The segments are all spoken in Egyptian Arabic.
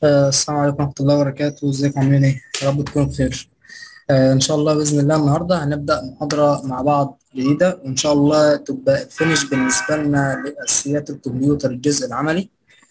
آه، السلام عليكم ورحمة الله وبركاته ازيكم عاملين ايه؟ يا رب تكونوا بخير آه، ان شاء الله بإذن الله النهاردة هنبدأ محاضرة مع بعض جديدة وان شاء الله تبقى الفينش بالنسبة لنا لأساسيات الكمبيوتر الجزء العملي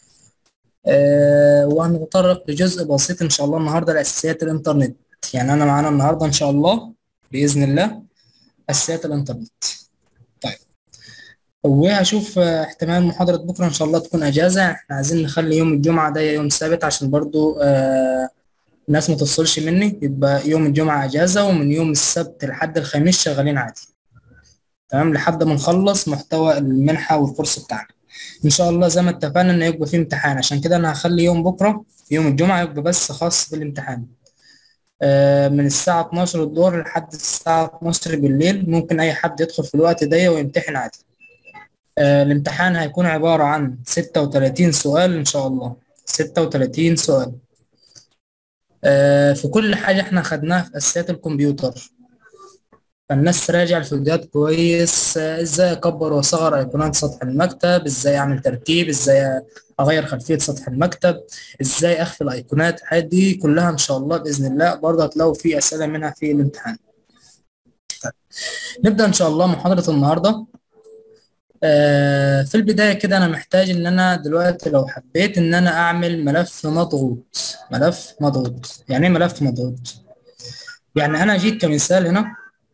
آه، وهنتطرق لجزء بسيط ان شاء الله النهاردة لأساسيات الإنترنت يعني أنا معانا النهاردة ان شاء الله بإذن الله أساسيات الإنترنت طيب وهشوف آه، احتمال محاضرة بكرة إن شاء الله تكون أجازة احنا عايزين نخلي يوم الجمعة ده يوم ثابت عشان برضو آه الناس ما تفصلش مني يبقى يوم الجمعة أجازة ومن يوم السبت لحد الخميس شغالين عادي تمام لحد ما نخلص محتوى المنحة والكورس بتاعنا إن شاء الله زي ما اتفقنا إن يبقى فيه امتحان عشان كده أنا هخلي يوم بكرة يوم الجمعة يبقى بس خاص بالامتحان آه من الساعة 12 الظهر لحد الساعة 12 بالليل ممكن أي حد يدخل في الوقت ده ويمتحن عادي آه، الامتحان هيكون عبارة عن 36 سؤال إن شاء الله 36 سؤال آه، في كل حاجة احنا خدناها في أساسيات الكمبيوتر فالناس تراجع الفيديوهات كويس آه، ازاي اكبر واصغر ايقونات سطح المكتب ازاي اعمل ترتيب ازاي اغير خلفية سطح المكتب ازاي اخفي الايقونات الحاجات دي كلها ان شاء الله باذن الله برضه هتلاقوا في اسئلة منها في الامتحان طيب. نبدأ ان شاء الله محاضرة النهاردة آه، في البداية كده أنا محتاج إن أنا دلوقتي لو حبيت إن أنا أعمل ملف مضغوط ملف مضغوط يعني إيه ملف مضغوط؟ يعني أنا جيت كمثال هنا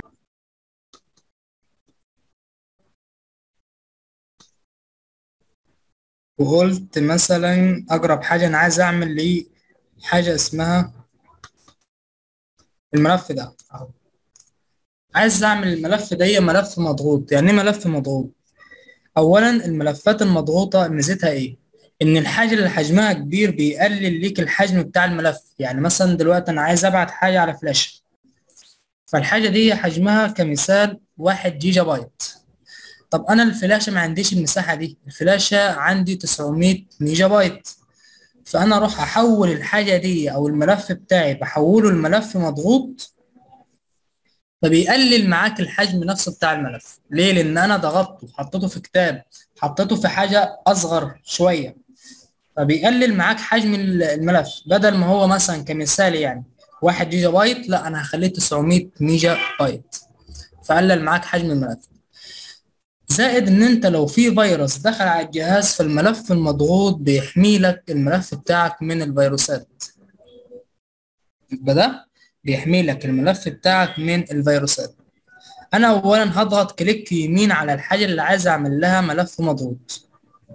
وقلت مثلا أقرب حاجة أنا عايز أعمل لي حاجة اسمها الملف ده أهو عايز أعمل الملف ده ملف مضغوط يعني إيه ملف مضغوط؟ اولا الملفات المضغوطه ميزتها ايه ان الحاجه اللي حجمها كبير بيقلل ليك الحجم بتاع الملف يعني مثلا دلوقتي انا عايز ابعت حاجه على فلاشه فالحاجه دي حجمها كمثال واحد جيجا بايت طب انا الفلاشه ما عنديش المساحه دي الفلاشه عندي 900 ميجا بايت فانا اروح احول الحاجه دي او الملف بتاعي بحوله لملف مضغوط فبيقلل معاك الحجم نفسه بتاع الملف ليه لان انا ضغطته حطيته في كتاب حطيته في حاجه اصغر شويه فبيقلل معاك حجم الملف بدل ما هو مثلا كمثال يعني 1 جيجا بايت لا انا هخليه 900 ميجا بايت فقلل معاك حجم الملف زائد ان انت لو في فيروس دخل على الجهاز فالملف المضغوط بيحمي لك الملف بتاعك من الفيروسات يبقى ده بيحمي لك الملف بتاعك من الفيروسات انا اولا هضغط كليك يمين على الحاجه اللي عايز اعمل لها ملف مضغوط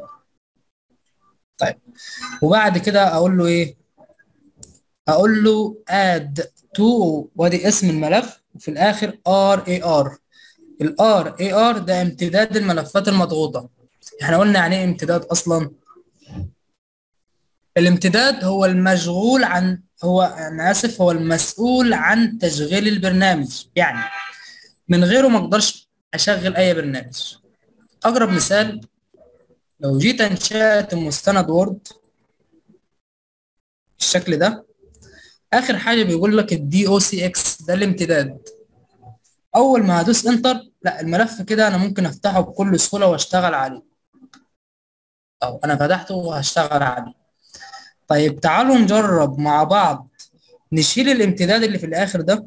طيب وبعد كده اقول له ايه اقول له add to وادي اسم الملف وفي الاخر rar الار اي ار ده امتداد الملفات المضغوطه احنا قلنا يعني ايه امتداد اصلا الامتداد هو المشغول عن هو انا اسف هو المسؤول عن تشغيل البرنامج يعني من غيره ما اقدرش اشغل اي برنامج اقرب مثال لو جيت انشات مستند وورد بالشكل ده اخر حاجه بيقول لك الدي او سي اكس ده الامتداد اول ما هدوس انتر لا الملف كده انا ممكن افتحه بكل سهوله واشتغل عليه او انا فتحته وهشتغل عليه طيب تعالوا نجرب مع بعض نشيل الامتداد اللي في الاخر ده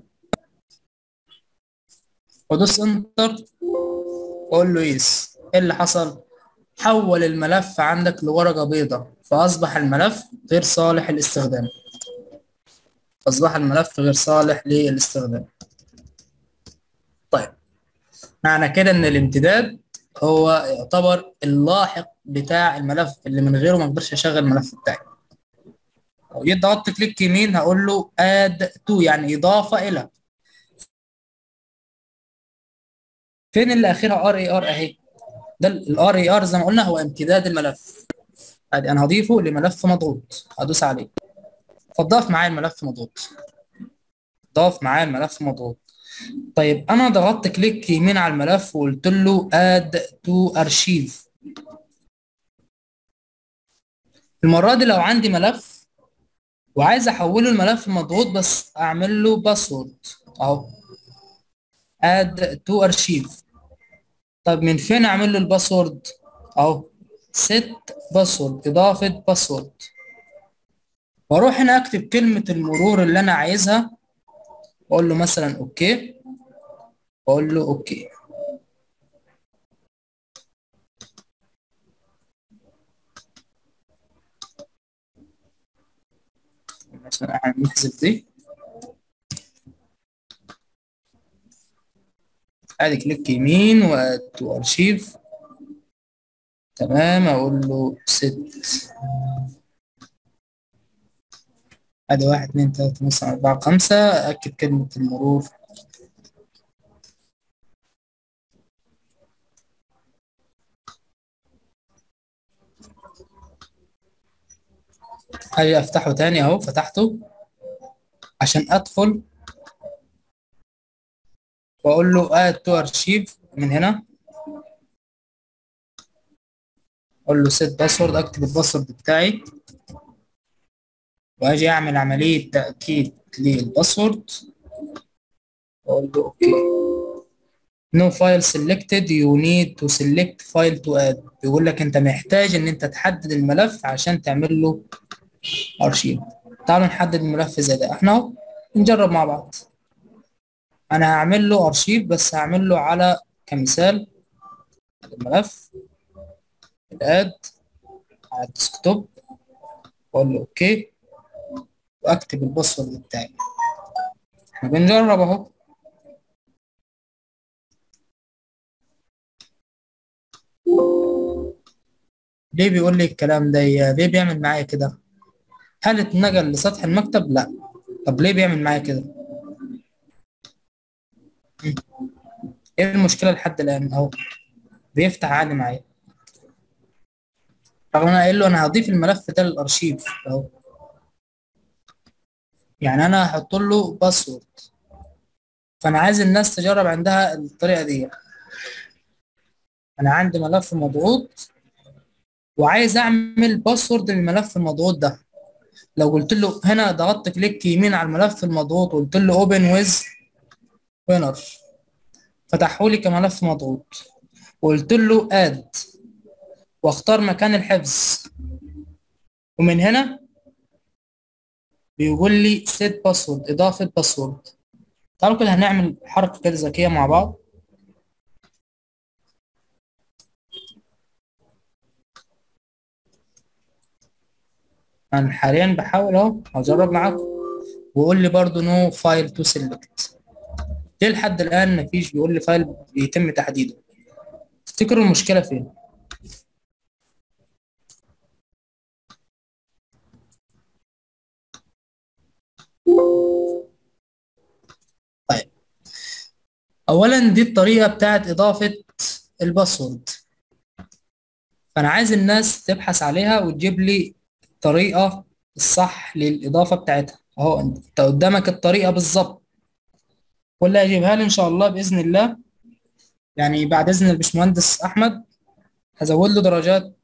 وادوس انتر واقول له يس ايه اللي حصل حول الملف عندك لورقه بيضاء فاصبح الملف غير صالح للاستخدام اصبح الملف غير صالح للاستخدام طيب معنى كده ان الامتداد هو يعتبر اللاحق بتاع الملف اللي من غيره ما اقدرش اشغل الملف بتاعي لو جيت ضغطت كليك يمين هقول له اد تو يعني اضافه الى فين اللي اخرها ار اي ار اهي ده الار اي ار زي ما قلنا هو امتداد الملف ادي انا هضيفه لملف مضغوط هدوس عليه فضاف معايا الملف مضغوط ضاف معايا الملف مضغوط طيب انا ضغطت كليك يمين على الملف وقلت له اد تو ارشيف المره دي لو عندي ملف وعايز احوله لملف مضغوط بس اعمل له باسورد اهو اد تو ارشيف طب من فين اعمل له الباسورد اهو set باسورد اضافه باسورد واروح هنا اكتب كلمة المرور اللي انا عايزها واقول له مثلا اوكي واقول له اوكي مثلا احنا نحذف دي ادي كليك يمين واد وارشيف تمام اقول له ست ادي واحد اتنين تلاتة مثلا اربعة خمسة اكد كلمة المرور اجي افتحه تاني اهو فتحته عشان ادخل واقول له اد تو ارشيف من هنا اقول له سيت باسورد اكتب الباسورد بتاعي واجي اعمل عملية تأكيد للباسورد واقول له اوكي no file selected you need to select file to add بيقول لك انت محتاج ان انت تحدد الملف عشان تعمل له ارشيف تعالوا نحدد الملف زي ده احنا اهو نجرب مع بعض انا هعمل له ارشيف بس هعمل له على كمثال الملف الاد على الديسكتوب واقول له اوكي واكتب الباسورد بتاعي احنا بنجرب اهو ليه بيقول لي الكلام ده ليه بيعمل معايا كده هل اتنقل لسطح المكتب لا طب ليه بيعمل معايا كده ايه المشكله لحد الان اهو بيفتح عادي معايا رغم انا قايل له انا هضيف الملف ده للارشيف اهو يعني انا هحط له باسورد فانا عايز الناس تجرب عندها الطريقه دي انا عندي ملف مضغوط وعايز اعمل باسورد للملف المضغوط ده لو قلت له هنا ضغطت كليك يمين على الملف المضغوط وقلت له اوبن ويز وينر فتحه لي كملف مضغوط وقلت له اد واختار مكان الحفظ ومن هنا بيقول لي set باسورد اضافه باسورد تعالوا كده هنعمل حركه كده ذكيه مع بعض انا حاليا بحاول اهو هجرب معاكم وقول لي برضو نو فايل تو سيلكت ليه لحد الان مفيش بيقول لي فايل بيتم تحديده تفتكروا المشكله فين طيب اولا دي الطريقه بتاعت اضافه الباسورد فانا عايز الناس تبحث عليها وتجيب لي الطريقه الصح للاضافه بتاعتها اهو انت قدامك الطريقه بالظبط واللي هيجيبها لي ان شاء الله باذن الله يعني بعد اذن الباشمهندس احمد هزود له درجات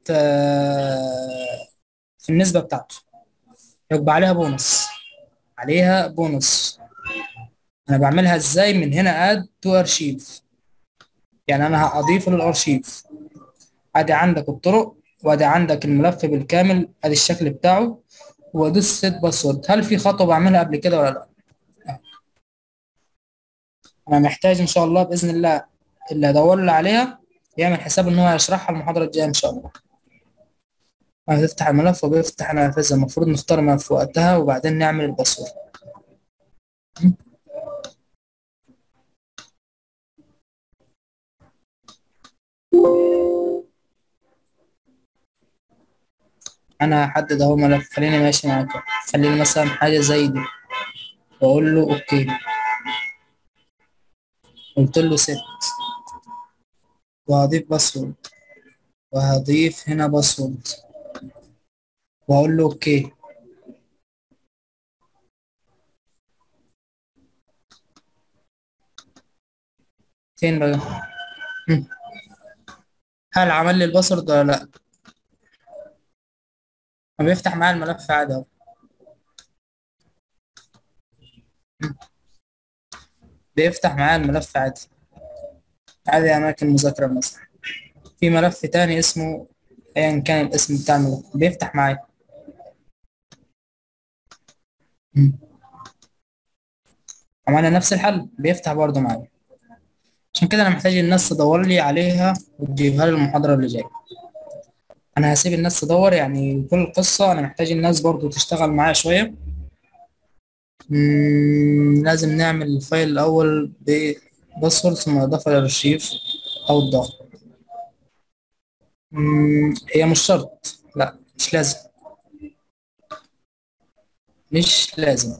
في النسبه بتاعته يبقى عليها بونص عليها بونص انا بعملها ازاي من هنا اد تو ارشيف يعني انا هضيفه للارشيف ادي عندك الطرق وادي عندك الملف بالكامل ادي الشكل بتاعه وادوس سيت باسورد هل في خطوه بعملها قبل كده ولا لا انا محتاج ان شاء الله باذن الله اللي هدور له عليها يعمل حساب ان هو هيشرحها المحاضره الجايه ان شاء الله هتفتح الملف وبيفتح نافذه المفروض نختار الملف في وقتها وبعدين نعمل الباسورد انا هحدد اهو ملف خليني ماشي معاك خليني مثلا حاجه زي دي واقول له اوكي قلت له ست وهضيف باسورد وهضيف هنا باسورد واقول له اوكي فين بقى هل عمل لي الباسورد ولا لا بيفتح معايا الملف عادي اهو بيفتح معايا الملف عادي عادي اماكن مذاكره مثلا في ملف تاني اسمه ايا كان الاسم بتاع الملف بيفتح معايا مم. عملنا نفس الحل بيفتح برضه معايا عشان كده انا محتاج الناس تدور لي عليها وتجيبها لي المحاضرة اللي جاية انا هسيب الناس تدور يعني كل القصة انا محتاج الناس برضه تشتغل معايا شوية مم، لازم نعمل الفايل الاول بباسورد ثم اضافة للارشيف او الضغط مم، هي مش شرط لا مش لازم مش لازم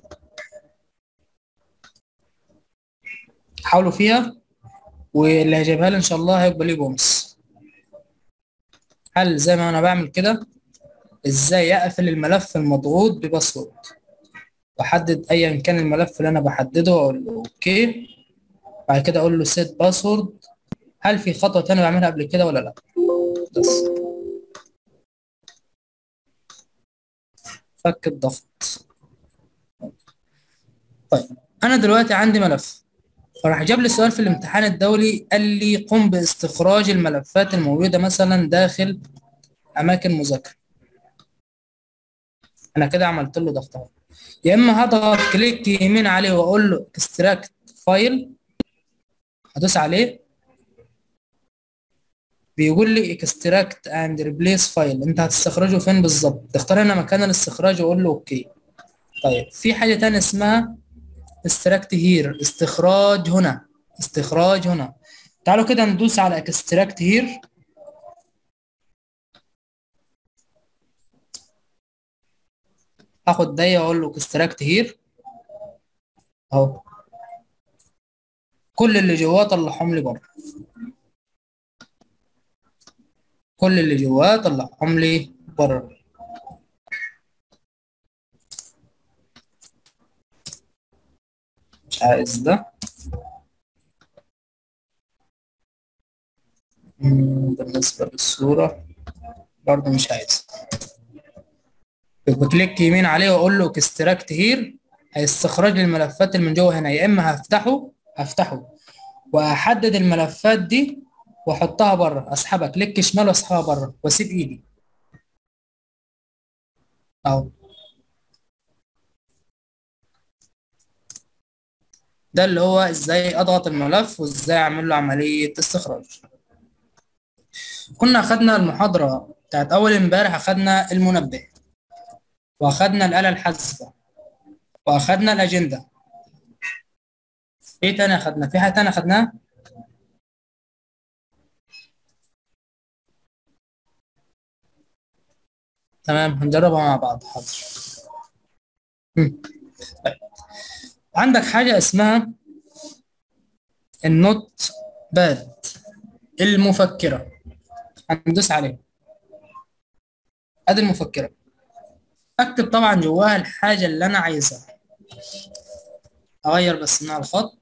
حاولوا فيها واللي هيجيبها لي ان شاء الله هيبقى ليه بونص هل زي ما انا بعمل كده ازاي اقفل الملف المضغوط بباسورد واحدد ايا كان الملف اللي انا بحدده اقول له اوكي بعد كده اقول له سيت باسورد هل في خطوه تانية بعملها قبل كده ولا لا بس فك الضغط طيب انا دلوقتي عندي ملف فراح جاب لي سؤال في الامتحان الدولي قال لي قم باستخراج الملفات الموجوده مثلا داخل اماكن مذاكره انا كده عملت له ضغط اهو يا اما هضغط كليك يمين عليه واقول له اكستراكت فايل هدوس عليه بيقول لي اكستراكت اند ريبليس فايل انت هتستخرجه فين بالظبط تختار هنا مكان الاستخراج واقول له اوكي طيب في حاجه تانية اسمها استراكت هير استخراج هنا استخراج هنا تعالوا كده ندوس على اكستراكت هير هاخد دي واقول له اكستراكت هير اهو كل اللي جواه طلعهم لي بره كل اللي جواه طلعهم لي بره مش عايز ده مم، بالنسبة للصورة برضه مش عايز بكليك يمين عليه واقول له اكستراكت هير هيستخرج لي الملفات اللي من جوه هنا يا اما هفتحه هفتحه واحدد الملفات دي واحطها بره اسحبها كليك شمال واسحبها بره واسيب ايدي اهو ده اللي هو ازاي اضغط الملف وازاي اعمل له عملية استخراج كنا اخدنا المحاضرة بتاعت اول امبارح اخدنا المنبه واخدنا الآلة الحاسبة واخدنا الاجندة ايه تاني اخدنا في حاجة تانية اخدناها تمام هنجربها مع بعض حاضر مم. طيب. عندك حاجة اسمها النوت باد المفكرة هندوس عليها ادي المفكرة اكتب طبعا جواها الحاجة اللي انا عايزها اغير بس نوع الخط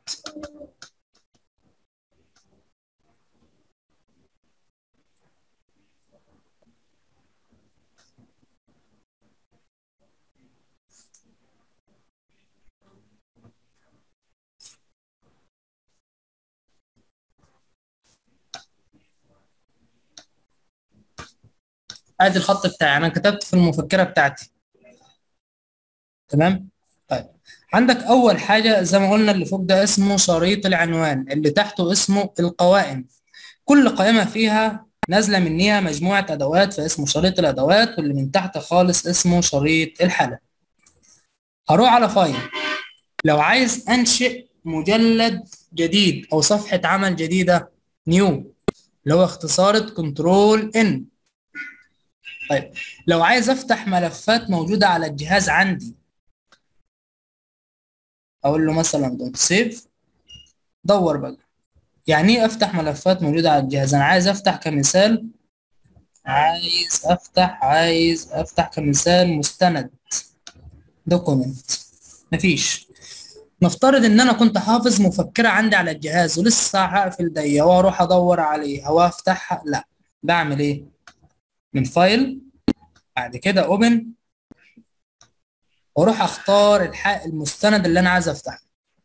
ادي الخط بتاعي انا كتبت في المفكره بتاعتي تمام طيب عندك اول حاجه زي ما قلنا اللي فوق ده اسمه شريط العنوان اللي تحته اسمه القوائم كل قائمه فيها نازله منيها مجموعه ادوات فاسمه شريط الادوات واللي من تحت خالص اسمه شريط الحاله هروح على فايل لو عايز انشئ مجلد جديد او صفحه عمل جديده نيو اللي هو اختصارة كنترول ان طيب لو عايز افتح ملفات موجودة على الجهاز عندي اقول له مثلا دوت سيف دور بقى يعني ايه افتح ملفات موجودة على الجهاز انا عايز افتح كمثال عايز افتح عايز افتح كمثال مستند دوكيمنت مفيش نفترض ان انا كنت حافظ مفكرة عندي على الجهاز ولسه هقفل دي واروح ادور عليها وافتحها لا بعمل ايه من فايل بعد كده اوبن واروح اختار الحق المستند اللي انا عايز افتحه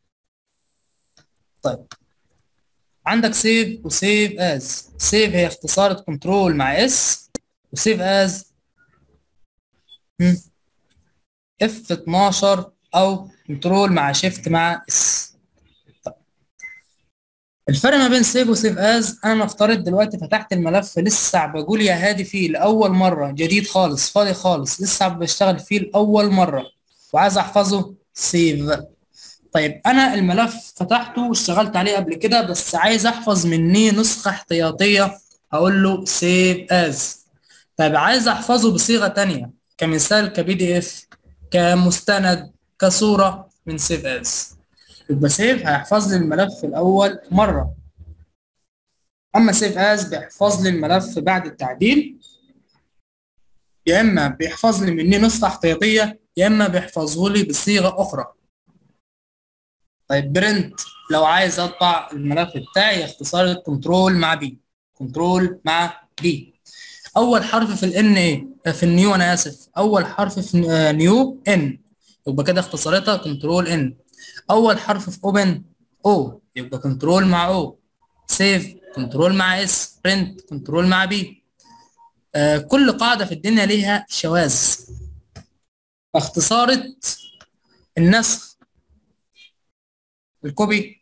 طيب عندك سيف وسيف از سيف هي اختصارة كنترول مع اس وسيف از اف 12 او كنترول مع شيفت مع اس الفرق ما بين سيف وسيف از انا نفترض دلوقتي فتحت الملف لسه بقول يا هادي فيه لاول مره جديد خالص فاضي خالص لسه بشتغل فيه لاول مره وعايز احفظه سيف طيب انا الملف فتحته واشتغلت عليه قبل كده بس عايز احفظ منيه نسخه احتياطيه هقول له سيف از طيب عايز احفظه بصيغه تانية كمثال كبي دي اف كمستند كصوره من سيف از يبقى سيف هيحفظ لي الملف الاول مره اما سيف از بيحفظ لي الملف بعد التعديل يا اما بيحفظ لي مني نسخه احتياطيه يا اما بيحفظه لي بصيغه اخرى طيب برنت لو عايز اطبع الملف بتاعي اختصار الكنترول مع بي كنترول مع بي اول حرف في الان ايه في النيو انا اسف اول حرف في نيو ان يبقى كده اختصاراتها كنترول ان اول حرف في اوبن او يبقى كنترول مع او سيف كنترول مع اس برنت كنترول مع بي آه كل قاعده في الدنيا ليها شواذ اختصارة النسخ الكوبي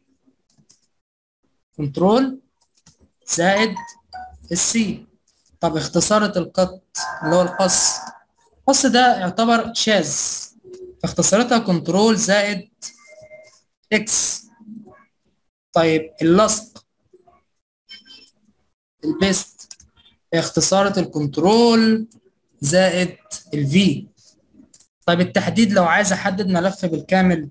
كنترول زائد السي طب اختصارة القط اللي هو القص القص ده يعتبر شاذ فاختصارتها كنترول زائد اكس طيب اللصق البيست اختصارة الكنترول زائد الفي طيب التحديد لو عايز احدد ملف بالكامل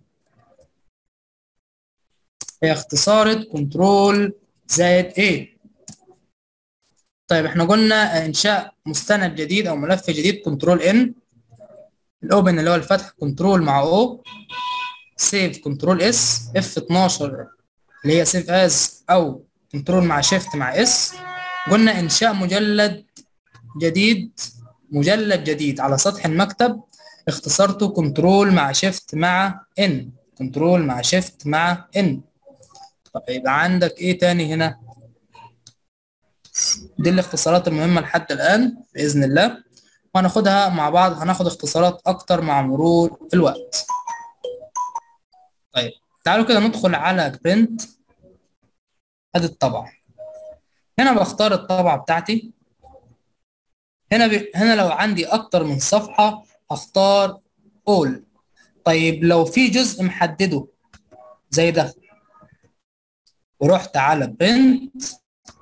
هي اختصارة كنترول زائد ايه طيب احنا قلنا انشاء مستند جديد او ملف جديد كنترول ان الاوبن اللي هو الفتح كنترول مع او سيف كنترول اس اف 12 اللي هي سيف از او كنترول مع شيفت مع اس قلنا انشاء مجلد جديد مجلد جديد على سطح المكتب اختصرته كنترول مع شيفت مع ان كنترول مع شيفت مع ان طب يبقى عندك ايه تاني هنا دي الاختصارات المهمة لحد الآن بإذن الله وهناخدها مع بعض هناخد اختصارات أكتر مع مرور الوقت طيب تعالوا كده ندخل على برنت ادي الطبعة هنا بختار الطبعة بتاعتي هنا ب... هنا لو عندي أكتر من صفحة هختار all طيب لو في جزء محدده زي ده ورحت على print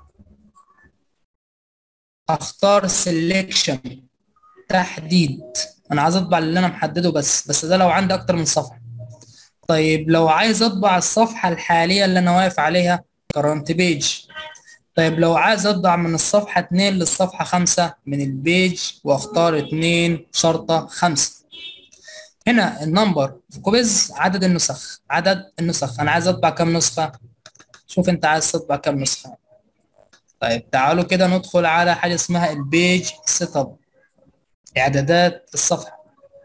هختار selection تحديد انا عايز اطبع اللي انا محدده بس بس ده لو عندي اكتر من صفحه طيب لو عايز اطبع الصفحه الحاليه اللي انا واقف عليها current page طيب لو عايز اطبع من الصفحه 2 للصفحه 5 من البيج واختار 2 شرطه 5 هنا النمبر في كوبيز عدد النسخ عدد النسخ انا عايز اطبع كام نسخه شوف انت عايز تطبع كام نسخه طيب تعالوا كده ندخل على حاجه اسمها البيج سيت اب اعدادات الصفحه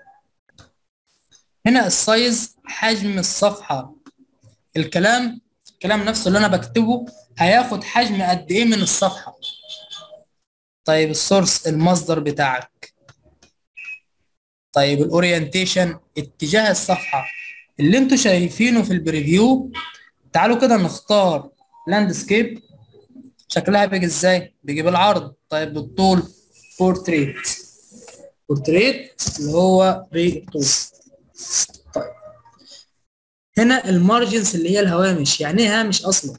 هنا السايز حجم الصفحه الكلام الكلام نفسه اللي انا بكتبه هياخد حجم قد ايه من الصفحه طيب السورس المصدر بتاعك طيب الاورينتيشن اتجاه الصفحه اللي انتوا شايفينه في البريفيو تعالوا كده نختار لاندسكيب شكلها بيجي ازاي بيجي بالعرض طيب بالطول بورتريت بورتريت اللي هو بالطول طيب هنا المارجنز اللي هي الهوامش يعني ايه هامش اصلا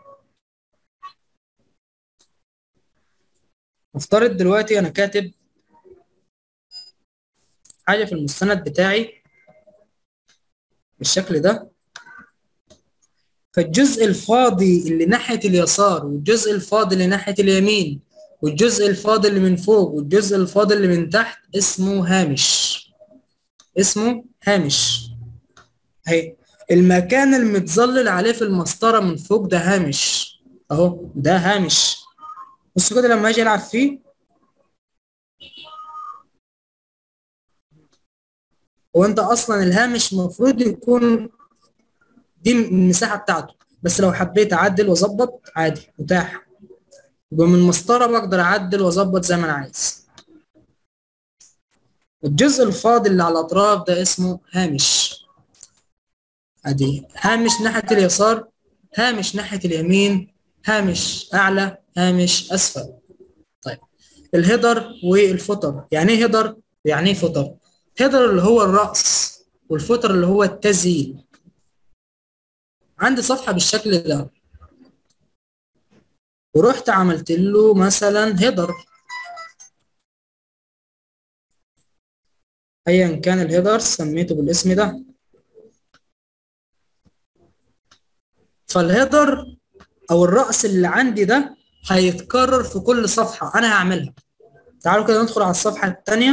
نفترض دلوقتي انا كاتب حاجه في المستند بتاعي بالشكل ده فالجزء الفاضي اللي ناحيه اليسار والجزء الفاضي اللي ناحيه اليمين والجزء الفاضي اللي من فوق والجزء الفاضي اللي من تحت اسمه هامش اسمه هامش اهي المكان المتظلل عليه في المسطره من فوق ده هامش اهو ده هامش بصوا كده لما اجي العب فيه هو انت اصلا الهامش المفروض يكون دي المساحه بتاعته بس لو حبيت اعدل واظبط عادي متاح يبقى من المسطره بقدر اعدل واظبط زي ما انا عايز الجزء الفاضي اللي على الاطراف ده اسمه هامش ادي هامش ناحيه اليسار هامش ناحيه اليمين هامش اعلى هامش اسفل طيب الهيدر والفوتر يعني ايه هيدر يعني ايه فوتر هيدر اللي هو الراس والفوتر اللي هو التزيين عندي صفحه بالشكل ده ورحت عملت له مثلا هيدر ايا كان الهيدر سميته بالاسم ده فالهيدر او الرأس اللي عندي ده هيتكرر في كل صفحة انا هعملها تعالوا كده ندخل على الصفحة التانية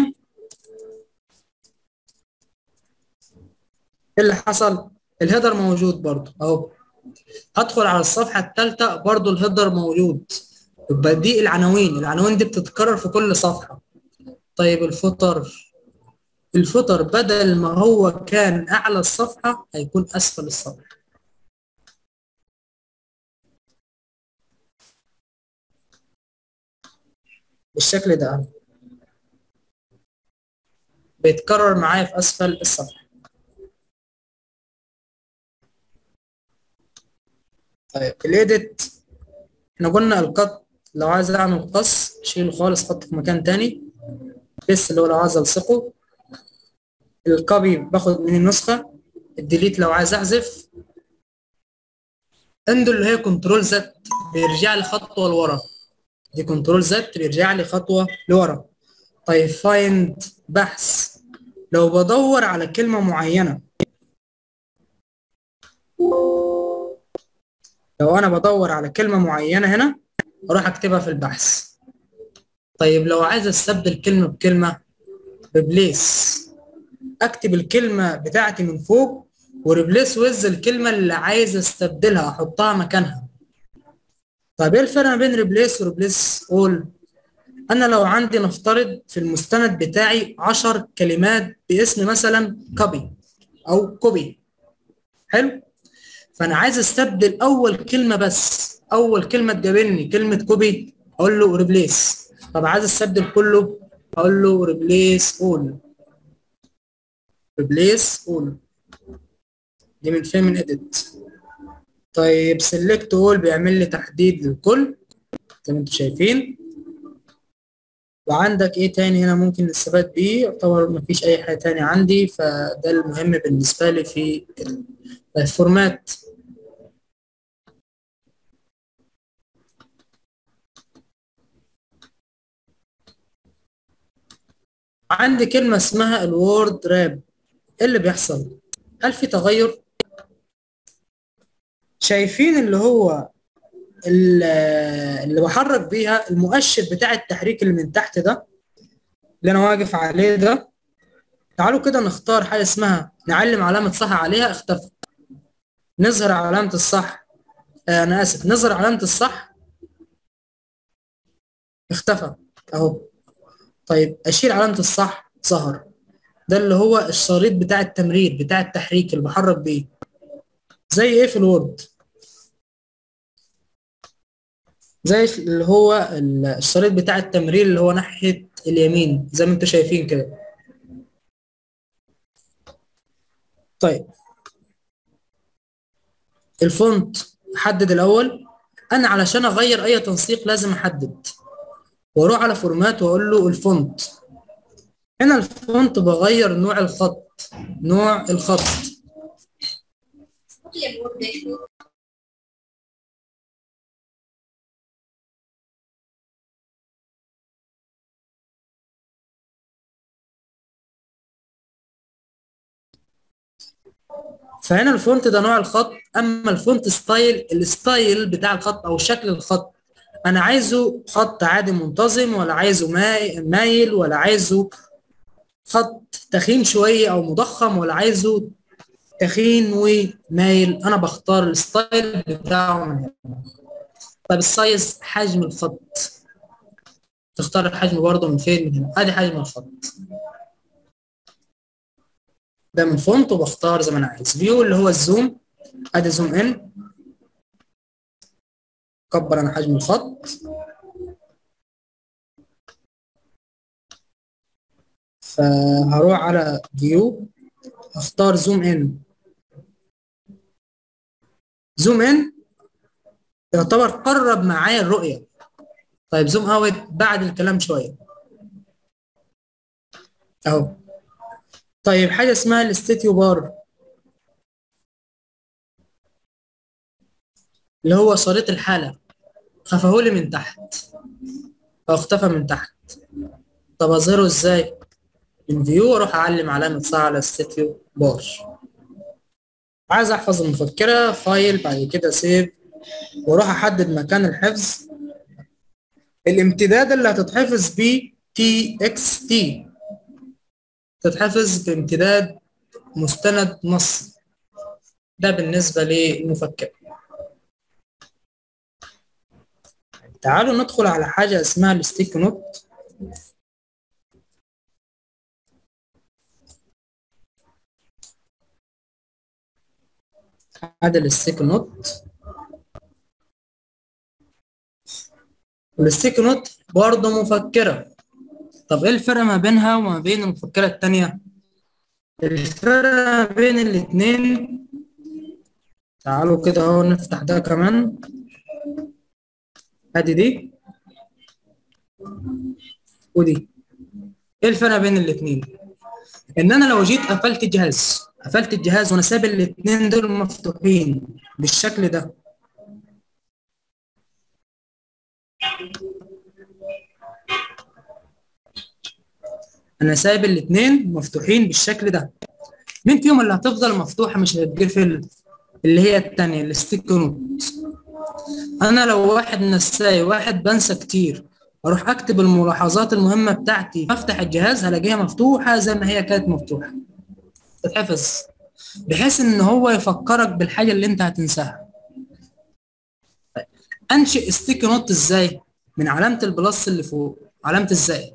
ايه اللي حصل الهيدر موجود برضو اهو هدخل على الصفحة التالتة برضو الهيدر موجود يبقى دي العناوين العناوين دي بتتكرر في كل صفحة طيب الفوتر الفوتر بدل ما هو كان اعلى الصفحة هيكون اسفل الصفحة بالشكل ده بيتكرر معايا في اسفل الصفحة طيب الايديت احنا قلنا القط لو عايز اعمل قص شيله خالص حطه في مكان تاني بس اللي هو لو عايز الصقه الكوبي باخد من النسخة الديليت لو عايز احذف اندو اللي هي كنترول زد بيرجع لي خطوة لورا دي كنترول زد بيرجع لي خطوة لورا طيب فايند بحث لو بدور على كلمة معينة لو انا بدور على كلمة معينة هنا اروح اكتبها في البحث طيب لو عايز استبدل كلمة بكلمة ريبليس اكتب الكلمة بتاعتي من فوق وريبليس ويز الكلمة اللي عايز استبدلها احطها مكانها طيب ايه الفرق ما بين ريبليس وريبليس اول انا لو عندي نفترض في المستند بتاعي 10 كلمات باسم مثلا كوبي او كوبي حلو فانا عايز استبدل اول كلمه بس اول كلمه تقابلني كلمه كوبي اقول له ريبليس طب عايز استبدل كله اقول له ريبليس اول ريبليس اول دي من فين من اديت طيب سيلكت اول بيعمل لي تحديد للكل زي ما انتم شايفين وعندك ايه تاني هنا ممكن نستفاد بيه يعتبر مفيش اي حاجه تاني عندي فده المهم بالنسبه لي في الفورمات عندي كلمة اسمها الوورد راب ايه اللي بيحصل هل في تغير شايفين اللي هو اللي بحرك بيها المؤشر بتاع التحريك اللي من تحت ده اللي انا واقف عليه ده تعالوا كده نختار حاجة اسمها نعلم علامة صح عليها اختفى نظهر علامة الصح آه انا اسف نظهر علامة الصح اختفى اهو طيب اشيل علامة الصح ظهر ده اللي هو الشريط بتاع التمرير بتاع التحريك اللي بحرك بيه زي ايه في الوورد زي اللي هو الشريط بتاع التمرير اللي هو ناحية اليمين زي ما انتم شايفين كده طيب الفونت حدد الاول انا علشان اغير اي تنسيق لازم احدد واروح على فورمات واقول له الفونت هنا الفونت بغير نوع الخط نوع الخط فهنا الفونت ده نوع الخط اما الفونت ستايل الستايل بتاع الخط او شكل الخط انا عايزه خط عادي منتظم ولا عايزه مايل ولا عايزه خط تخين شويه او مضخم ولا عايزه تخين ومايل انا بختار الستايل بتاعه من هنا طب السايز حجم الخط تختار الحجم برضه من فين من هنا ادي حجم الخط ده من فونت وبختار زي ما انا عايز فيو اللي هو الزوم ادي زوم ان كبر انا حجم الخط فهروح على فيو اختار زوم ان زوم ان يعتبر قرب معايا الرؤيه طيب زوم اوت بعد الكلام شويه اهو طيب حاجه اسمها الاستيتيو بار اللي هو شريط الحاله خفهولي من تحت او اختفى من تحت طب اظهره ازاي من فيو واروح اعلم علامه صح على استيتيو بار عايز احفظ المفكره فايل بعد كده سيف واروح احدد مكان الحفظ الامتداد اللي هتتحفظ بيه تي اكس تي تتحفظ بامتداد مستند نصي ده بالنسبه للمفكر تعالوا ندخل على حاجه اسمها الستيك نوت هذا الستيك نوت والستيك نوت برضه مفكرة طب ايه الفرق ما بينها وما بين المفكرة التانية؟ الفرق ما بين الاتنين تعالوا كده اهو نفتح ده كمان ادي دي ودي ايه الفرق بين الاتنين؟ ان انا لو جيت قفلت الجهاز قفلت الجهاز وانا سايب الاتنين دول مفتوحين بالشكل ده انا سايب الاتنين مفتوحين بالشكل ده مين فيهم اللي هتفضل مفتوحه مش هتتقفل اللي هي التانية الستيك نوت انا لو واحد نساي واحد بنسى كتير اروح اكتب الملاحظات المهمه بتاعتي افتح الجهاز هلاقيها مفتوحه زي ما هي كانت مفتوحه تتحفظ بحيث ان هو يفكرك بالحاجه اللي انت هتنساها انشئ ستيك نوت ازاي من علامه البلس اللي فوق علامه الزائد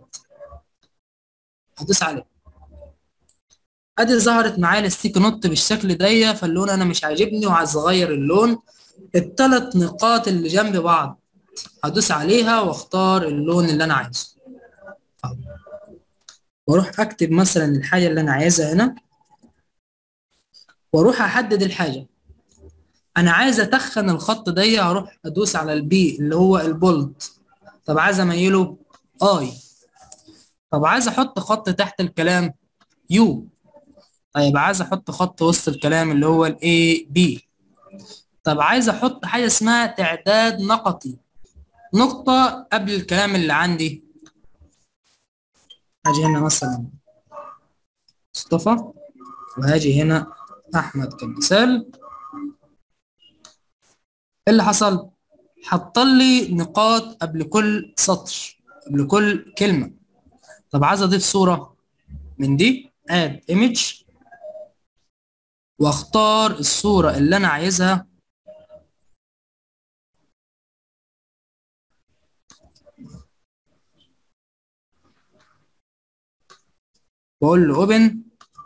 هدوس عليه ادي ظهرت معايا الستيك نوت بالشكل ده فاللون انا مش عاجبني وعايز اغير اللون الثلاث نقاط اللي جنب بعض هدوس عليها واختار اللون اللي انا عايزه واروح اكتب مثلا الحاجه اللي انا عايزها هنا واروح احدد الحاجه انا عايز اتخن الخط ده هروح ادوس على البي اللي هو البولد طب عايز اميله اي طب عايز احط خط تحت الكلام يو طيب عايز احط خط وسط الكلام اللي هو الاي بي طب عايز احط حاجه اسمها تعداد نقطي نقطه قبل الكلام اللي عندي هاجي هنا مثلا مصطفى وهاجي هنا احمد كمثال ايه اللي حصل حط لي نقاط قبل كل سطر قبل كل كلمه طب عايز اضيف صوره من دي اد ايمج واختار الصوره اللي انا عايزها واقول له اوبن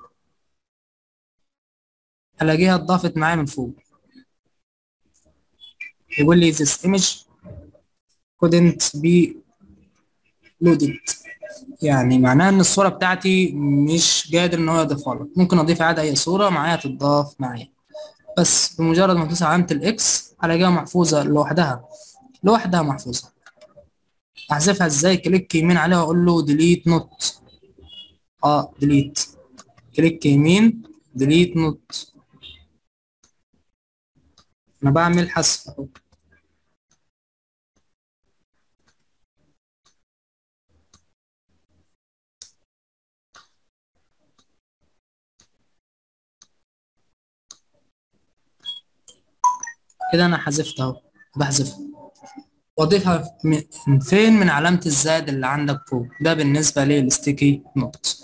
الاقيها اتضافت معايا من فوق يقول لي this image couldn't be loaded يعني معناها ان الصوره بتاعتي مش قادر ان هو يضيفها لك ممكن اضيف عادي اي صوره معايا تضاف معايا بس بمجرد ما تدوس علامه الاكس هلاقيها محفوظه لوحدها لوحدها محفوظه احذفها ازاي كليك يمين عليها واقول له ديليت نوت اه ديليت كليك يمين ديليت نوت انا بعمل حذف اهو كده انا حذفت اهو بحذفها واضيفها من فين من علامة الزائد اللي عندك فوق ده بالنسبة للستيكي نوت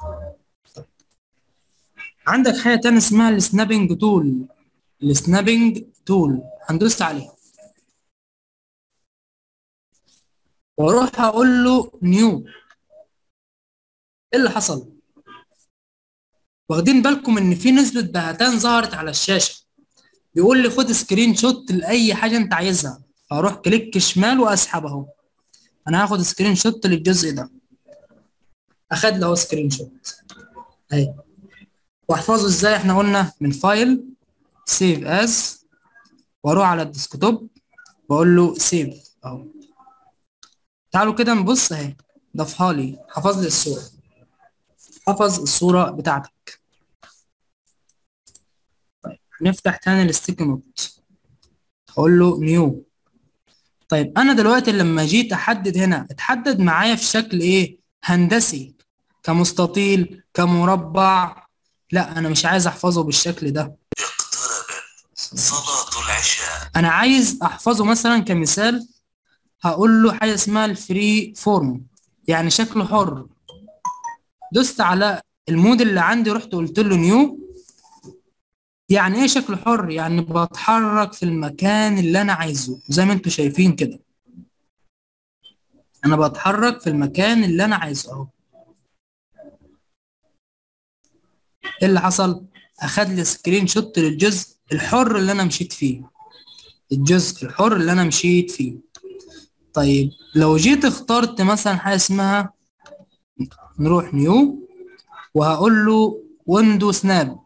عندك حاجة تانية اسمها السنابنج تول السنابنج تول هندوس عليها واروح اقول له نيو ايه اللي حصل واخدين بالكم ان في نسبة بهتان ظهرت على الشاشة بيقول لي خد سكرين شوت لاي حاجة انت عايزها اروح كليك شمال واسحب اهو انا هاخد سكرين شوت للجزء ده اخد له سكرين شوت اهي واحفظه ازاي احنا قلنا من فايل سيف از واروح على الديسكتوب واقول له سيف اهو تعالوا كده نبص اهي ضافها لي حفظ لي الصوره حفظ الصوره بتاعتك طيب نفتح تاني الستيك نوت هقول له نيو طيب انا دلوقتي لما جيت احدد هنا اتحدد معايا في شكل ايه هندسي كمستطيل كمربع لا انا مش عايز احفظه بالشكل ده اقتربت صلاة العشاء انا عايز احفظه مثلا كمثال هقول له حاجه اسمها الفري فورم يعني شكله حر دوست على المود اللي عندي رحت قلت له نيو يعني ايه شكل حر يعني بتحرك في المكان اللي انا عايزه زي ما انتم شايفين كده انا بتحرك في المكان اللي انا عايزه اهو ايه اللي حصل اخد لي سكرين شوت للجزء الحر اللي انا مشيت فيه الجزء الحر اللي انا مشيت فيه طيب لو جيت اخترت مثلا حاجه اسمها نروح نيو وهقول له ويندو سناب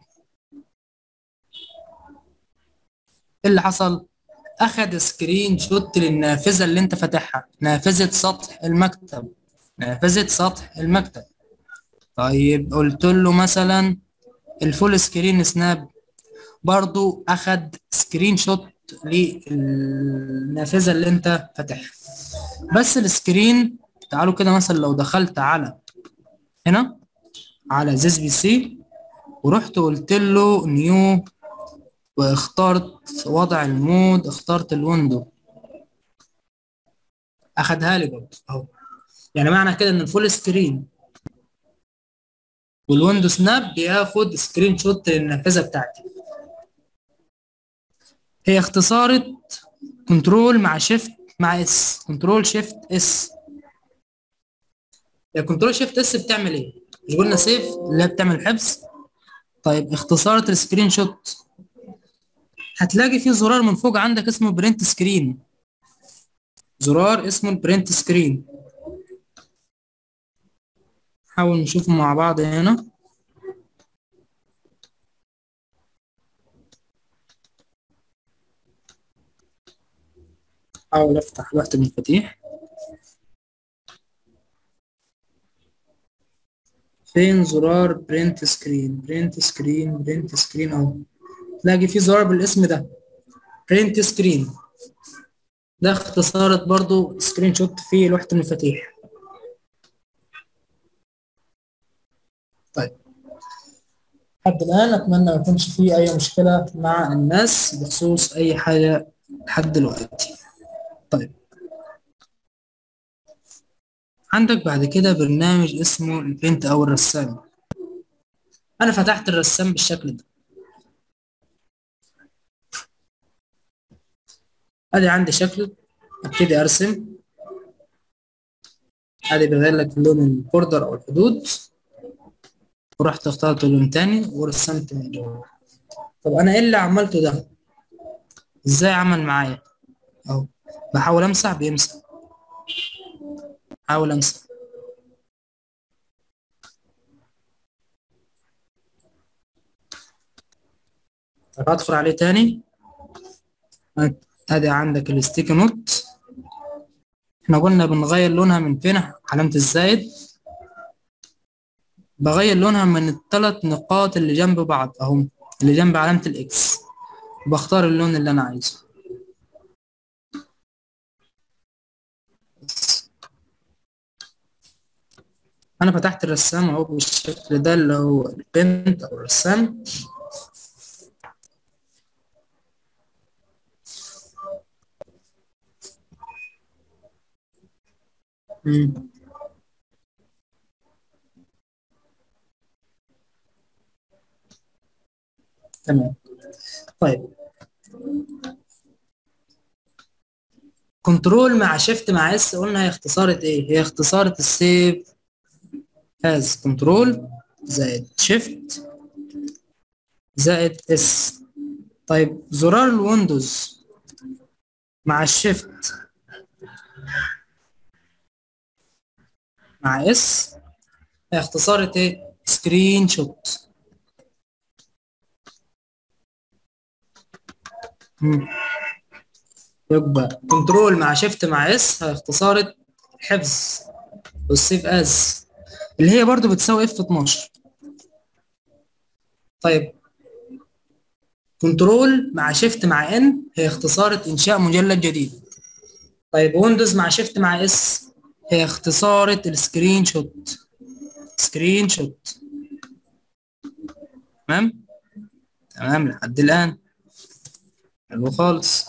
ايه اللي حصل اخد سكرين شوت للنافذه اللي انت فاتحها نافذه سطح المكتب نافذه سطح المكتب طيب قلت له مثلا الفول سكرين سناب برضو اخد سكرين شوت للنافذه اللي انت فاتحها بس السكرين تعالوا كده مثلا لو دخلت على هنا على زيز بي سي ورحت قلت له نيو واخترت وضع المود اخترت الويندو اخدها لي برضه اهو يعني معنى كده ان الفول سكرين والويندو سناب بياخد سكرين شوت للنافذه بتاعتي هي اختصارة كنترول مع شيفت مع اس كنترول شيفت اس يا كنترول شيفت اس بتعمل ايه مش قلنا سيف اللي هي بتعمل حفظ طيب اختصارة السكرين شوت هتلاقي في زرار من فوق عندك اسمه برنت سكرين زرار اسمه البرنت سكرين نحاول نشوفه مع بعض هنا احاول افتح لوحة المفاتيح فين زرار برنت سكرين برنت سكرين برنت سكرين اهو تلاقي في زرار بالاسم ده برنت سكرين ده اختصارة برضو سكرين شوت في لوحة المفاتيح طيب لحد الآن أتمنى ما يكونش في أي مشكلة مع الناس بخصوص أي حاجة لحد دلوقتي طيب عندك بعد كده برنامج اسمه البينت أو الرسام أنا فتحت الرسام بالشكل ده ادي عندي شكل ابتدي ارسم ادي بيغير لك لون البوردر او الحدود ورحت اخترت لون تاني ورسمت من جوه طب انا ايه اللي عملته ده ازاي عمل معايا اهو بحاول امسح بيمسح حاول امسح طب ادخل عليه تاني ادي عندك الستيكي نوت احنا قلنا بنغير لونها من فين علامة الزائد بغير لونها من الثلاث نقاط اللي جنب بعض اهم اللي جنب علامة الاكس بختار اللون اللي انا عايزه انا فتحت الرسام اهو بالشكل ده اللي هو البنت او الرسام مم. تمام طيب كنترول مع شيفت مع اس قلنا هي اختصارة ايه هي اختصارة السيف هاز كنترول زائد شيفت زائد اس طيب زرار الويندوز مع الشيفت مع اس هي اختصارة ايه سكرين شوت مم. يبقى كنترول مع شيفت مع اس اختصار حفظ والسيف از اللي هي برضو بتساوي اف 12 طيب كنترول مع شيفت مع ان هي اختصار انشاء مجلد جديد طيب ويندوز مع شيفت مع اس هي اختصار السكرين شوت سكرين شوت تمام تمام لحد الان حلو خالص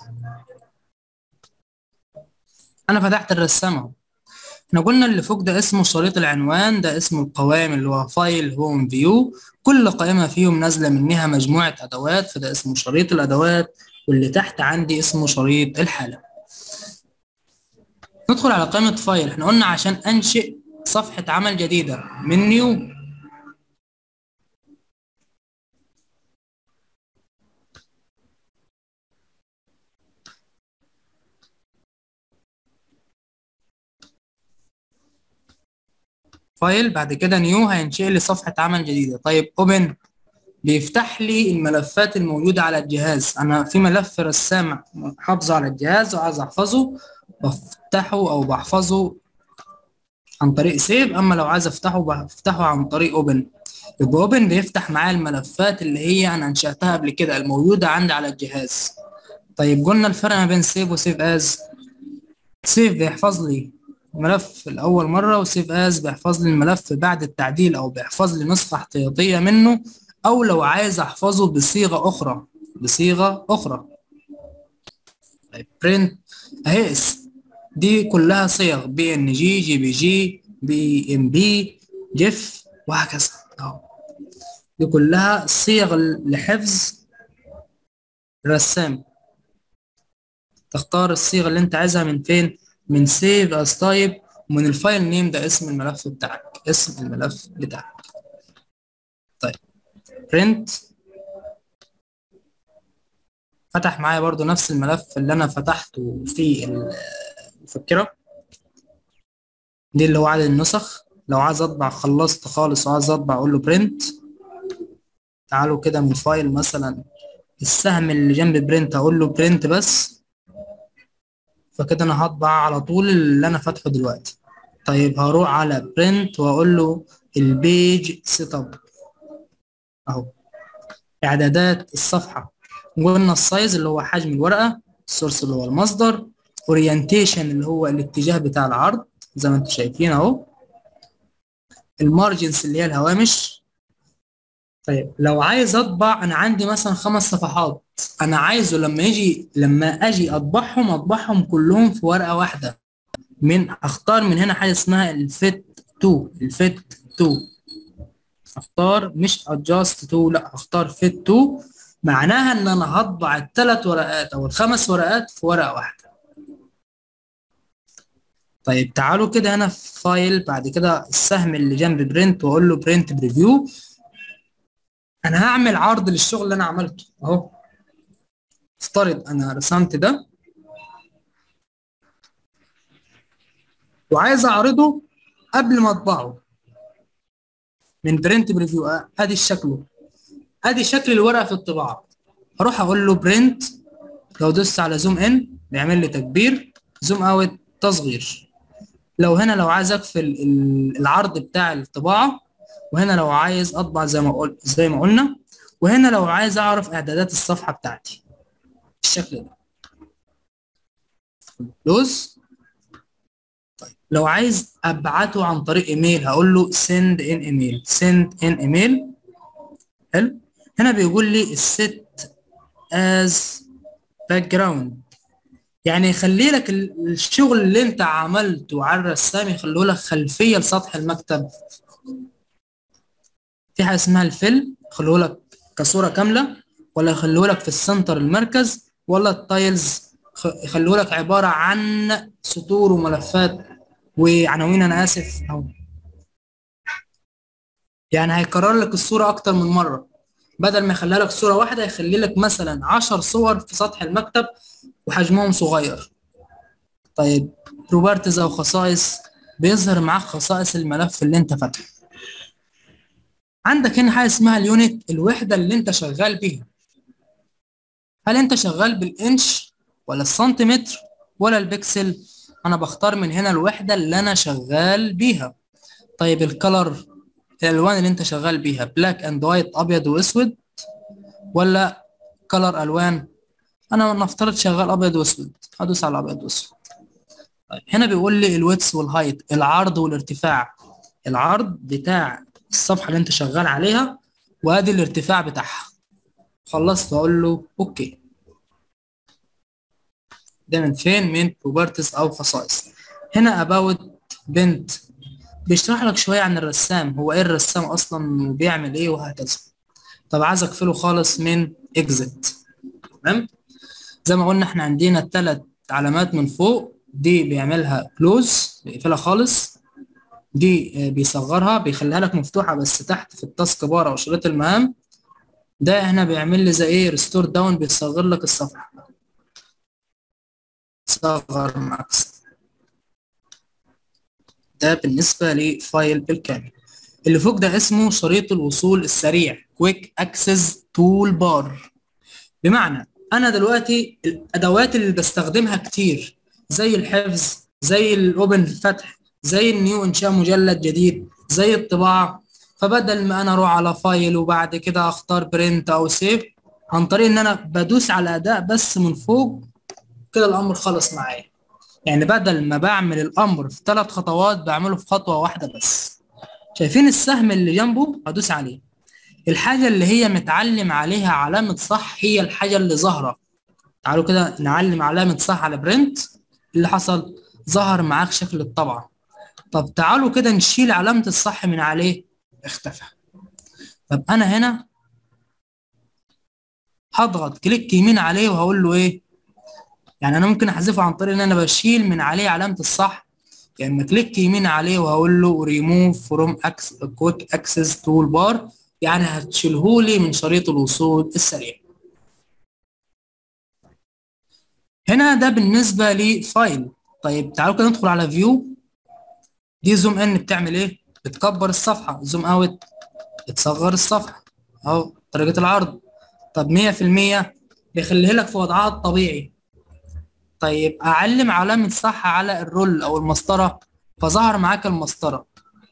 انا فتحت الرسام اهو احنا قلنا اللي فوق ده اسمه شريط العنوان ده اسمه القوائم اللي هو فايل هوم فيو كل قائمة فيهم نازلة منها مجموعة أدوات فده اسمه شريط الأدوات واللي تحت عندي اسمه شريط الحالة ندخل على قائمة فايل احنا قلنا عشان أنشئ صفحة عمل جديدة من نيو فايل بعد كده نيو هينشئ لي صفحة عمل جديدة طيب اوبن بيفتح لي الملفات الموجودة على الجهاز أنا في ملف رسام حافظه على الجهاز وعايز أحفظه بفتحه أو بحفظه عن طريق سيف أما لو عايز أفتحه بفتحه عن طريق أوبن يبقى أوبن بيفتح معايا الملفات اللي هي أنا أنشأتها قبل كده الموجودة عندي على الجهاز طيب قلنا الفرق ما بين سيف وسيف از سيف بيحفظ لي الملف الأول مرة وسيف از بيحفظ لي الملف بعد التعديل أو بيحفظ لي نسخة احتياطية منه أو لو عايز أحفظه بصيغة أخرى بصيغة أخرى طيب برنت أهي دي كلها صيغ بي إن جي جي بي جي بي إم بي جيف وهكذا أهو دي كلها صيغ لحفظ الرسام تختار الصيغة اللي أنت عايزها من فين؟ من سيف as type ومن الفايل نيم ده اسم الملف بتاعك اسم الملف بتاعك طيب print فتح معايا برضو نفس الملف اللي انا فتحته في المفكرة دي اللي هو عدد النسخ لو عايز اطبع خلصت خالص وعايز اطبع اقول له print تعالوا كده من فايل مثلا السهم اللي جنب برنت اقول له برنت بس فكده انا هطبع على طول اللي انا فاتحه دلوقتي طيب هروح على برنت واقول له البيج سيت اب اهو اعدادات الصفحه قلنا السايز اللي هو حجم الورقه السورس اللي هو المصدر اورينتيشن اللي هو الاتجاه بتاع العرض زي ما انتم شايفين اهو المارجنز اللي هي الهوامش طيب لو عايز اطبع انا عندي مثلا خمس صفحات انا عايزه لما يجي لما اجي اطبعهم اطبعهم كلهم في ورقه واحده من اختار من هنا حاجه اسمها الفيت 2 الفيت 2 اختار مش adjust 2 لا اختار فيت 2 معناها ان انا هطبع الثلاث ورقات او الخمس ورقات في ورقه واحده طيب تعالوا كده هنا في فايل بعد كده السهم اللي جنب برنت واقول له برنت بريفيو انا هعمل عرض للشغل اللي انا عملته اهو افترض انا رسمت ده وعايز اعرضه قبل ما اطبعه من برنت بريفيو ادي شكله ادي شكل الورقه في الطباعه اروح اقول له برنت لو دوست على زوم ان بيعمل لي تكبير زوم اوت تصغير لو هنا لو عايز اقفل العرض بتاع الطباعه وهنا لو عايز اطبع زي ما قلت زي ما قلنا وهنا لو عايز اعرف اعدادات الصفحه بتاعتي بالشكل ده لوز طيب لو عايز ابعته عن طريق ايميل هقول له send in email send in email حلو هنا بيقول لي set as background يعني يخلي لك الشغل اللي انت عملته على الرسام يخليه لك خلفيه لسطح المكتب في حاجه اسمها الفيل يخليه لك كصوره كامله ولا يخليه لك في السنتر المركز ولا التايلز يخليه لك عباره عن سطور وملفات وعناوين انا اسف اهو يعني هيكرر لك الصوره اكتر من مره بدل ما يخليها لك صوره واحده يخلي لك مثلا 10 صور في سطح المكتب وحجمهم صغير طيب بروبرتيز او خصائص بيظهر معاك خصائص الملف اللي انت فاتحه عندك هنا حاجه اسمها اليونت الوحده اللي انت شغال بيها هل انت شغال بالانش ولا السنتيمتر ولا البكسل انا بختار من هنا الوحدة اللي انا شغال بيها طيب الكلر الالوان اللي انت شغال بيها بلاك اند وايت ابيض واسود ولا كلر الوان انا نفترض شغال ابيض واسود هدوس على ابيض واسود طيب هنا بيقول لي الويتس والهايت العرض والارتفاع العرض بتاع الصفحة اللي انت شغال عليها وادي الارتفاع بتاعها خلصت واقول له اوكي ده من فين من بروبرتيز او خصائص هنا about بنت بيشرح لك شوية عن الرسام هو ايه الرسام اصلا وبيعمل ايه وهكذا طب عايز اقفله خالص من exit تمام زي ما قلنا احنا عندنا الثلاث علامات من فوق دي بيعملها كلوز بيقفلها خالص دي بيصغرها بيخليها لك مفتوحة بس تحت في التاسك بار او شريط المهام ده هنا بيعمل لي زي ايه ريستور داون بيصغر لك الصفحة صغر ماكس ده بالنسبة لفايل بالكامل اللي فوق ده اسمه شريط الوصول السريع كويك اكسس تول بار بمعنى انا دلوقتي الادوات اللي بستخدمها كتير زي الحفظ زي الاوبن فتح زي النيو انشاء مجلد جديد زي الطباعة فبدل ما انا اروح على فايل وبعد كده اختار برنت او سيف عن طريق ان انا بدوس على اداء بس من فوق كده الامر خلص معايا يعني بدل ما بعمل الامر في ثلاث خطوات بعمله في خطوه واحده بس شايفين السهم اللي جنبه هدوس عليه الحاجه اللي هي متعلم عليها علامه صح هي الحاجه اللي ظاهره تعالوا كده نعلم علامه صح على برنت اللي حصل ظهر معاك شكل الطبعه طب تعالوا كده نشيل علامه الصح من عليه اختفى طب انا هنا هضغط كليك يمين عليه وهقول له ايه يعني انا ممكن احذفه عن طريق ان انا بشيل من عليه علامه الصح يا اما كليك يمين عليه وهقول له ريموف فروم اكس كويك اكسس تول بار يعني هتشيله لي من شريط الوصول السريع هنا ده بالنسبه لفايل طيب تعالوا كده ندخل على فيو دي زوم ان بتعمل ايه بتكبر الصفحه زوم اوت بتصغر الصفحه اهو طريقه العرض طب 100% بيخليها لك في وضعها الطبيعي طيب اعلم علامة صح على الرول او المسطرة فظهر معاك المسطرة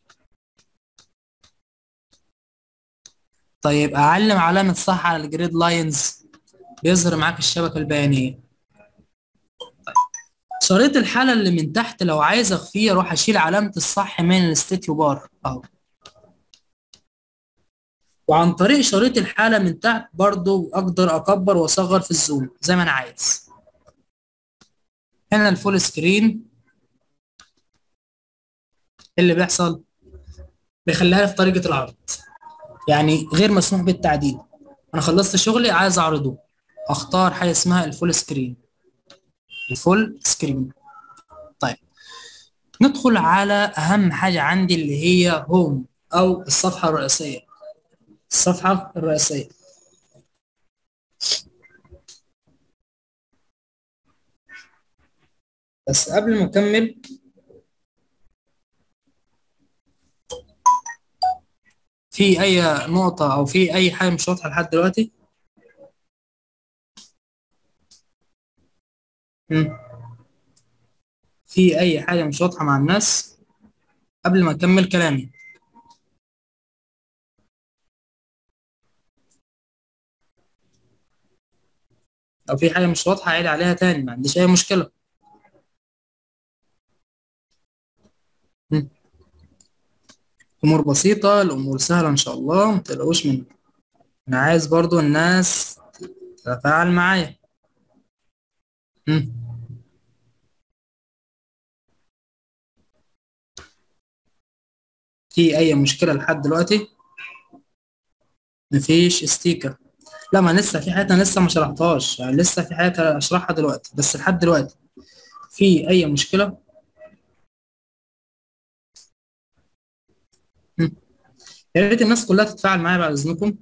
طيب اعلم علامة صح على الجريد لاينز بيظهر معاك الشبكة البيانية طيب. شريط الحالة اللي من تحت لو عايز اخفيه اروح اشيل علامة الصح من الاستيتيو بار اهو وعن طريق شريط الحالة من تحت برضو اقدر اكبر واصغر في الزوم زي ما انا عايز هنا الفول سكرين اللي بيحصل بيخليها في طريقة العرض يعني غير مسموح بالتعديل انا خلصت شغلي عايز اعرضه اختار حاجة اسمها الفول سكرين الفول سكرين طيب ندخل على اهم حاجة عندي اللي هي هوم او الصفحة الرئيسية الصفحة الرئيسية بس قبل ما اكمل في اي نقطة او في اي حاجة مش واضحة لحد دلوقتي مم. في اي حاجة مش واضحة مع الناس قبل ما اكمل كلامي لو في حاجة مش واضحة عيد عليها تاني ما عنديش اي مشكلة مم. امور بسيطة الامور سهلة ان شاء الله متقلقوش منها انا عايز برضو الناس تتفاعل معايا مم. في اي مشكلة لحد دلوقتي مفيش ستيكر لا ما لسه في حاجات انا لسه ما شرحتهاش يعني لسه في حاجات اشرحها دلوقتي بس لحد دلوقتي في اي مشكلة مم. يا ريت الناس كلها تتفاعل معايا بعد اذنكم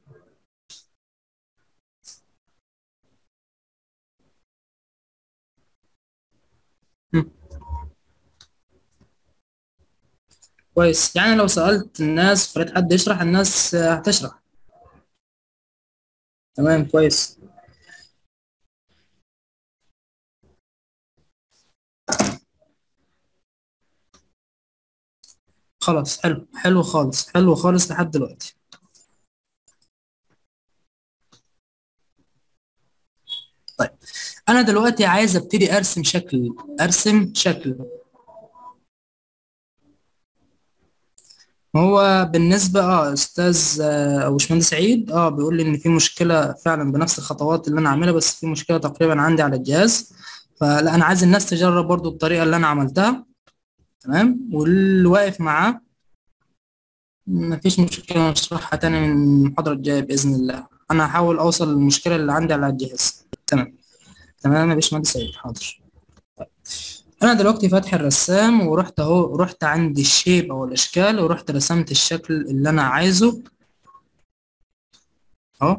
مم. كويس يعني لو سألت الناس فريت حد يشرح الناس آه، هتشرح تمام كويس خلاص حلو حلو خالص حلو خالص لحد دلوقتي طيب انا دلوقتي عايز ابتدي ارسم شكل ارسم شكل هو بالنسبة اه استاذ آه، او باشمهندس سعيد اه بيقول لي ان في مشكلة فعلا بنفس الخطوات اللي انا عاملها بس في مشكلة تقريبا عندي على الجهاز فلا انا عايز الناس تجرب برضو الطريقة اللي انا عملتها تمام واللي واقف معاه مفيش مشكلة نشرحها تاني من المحاضرة الجاية بإذن الله أنا هحاول أوصل للمشكلة اللي عندي على الجهاز تمام تمام يا باشمهندس سعيد حاضر طيب. أنا دلوقتي فاتح الرسام ورحت أهو رحت عند الشيب أو الأشكال ورحت رسمت الشكل اللي أنا عايزه أهو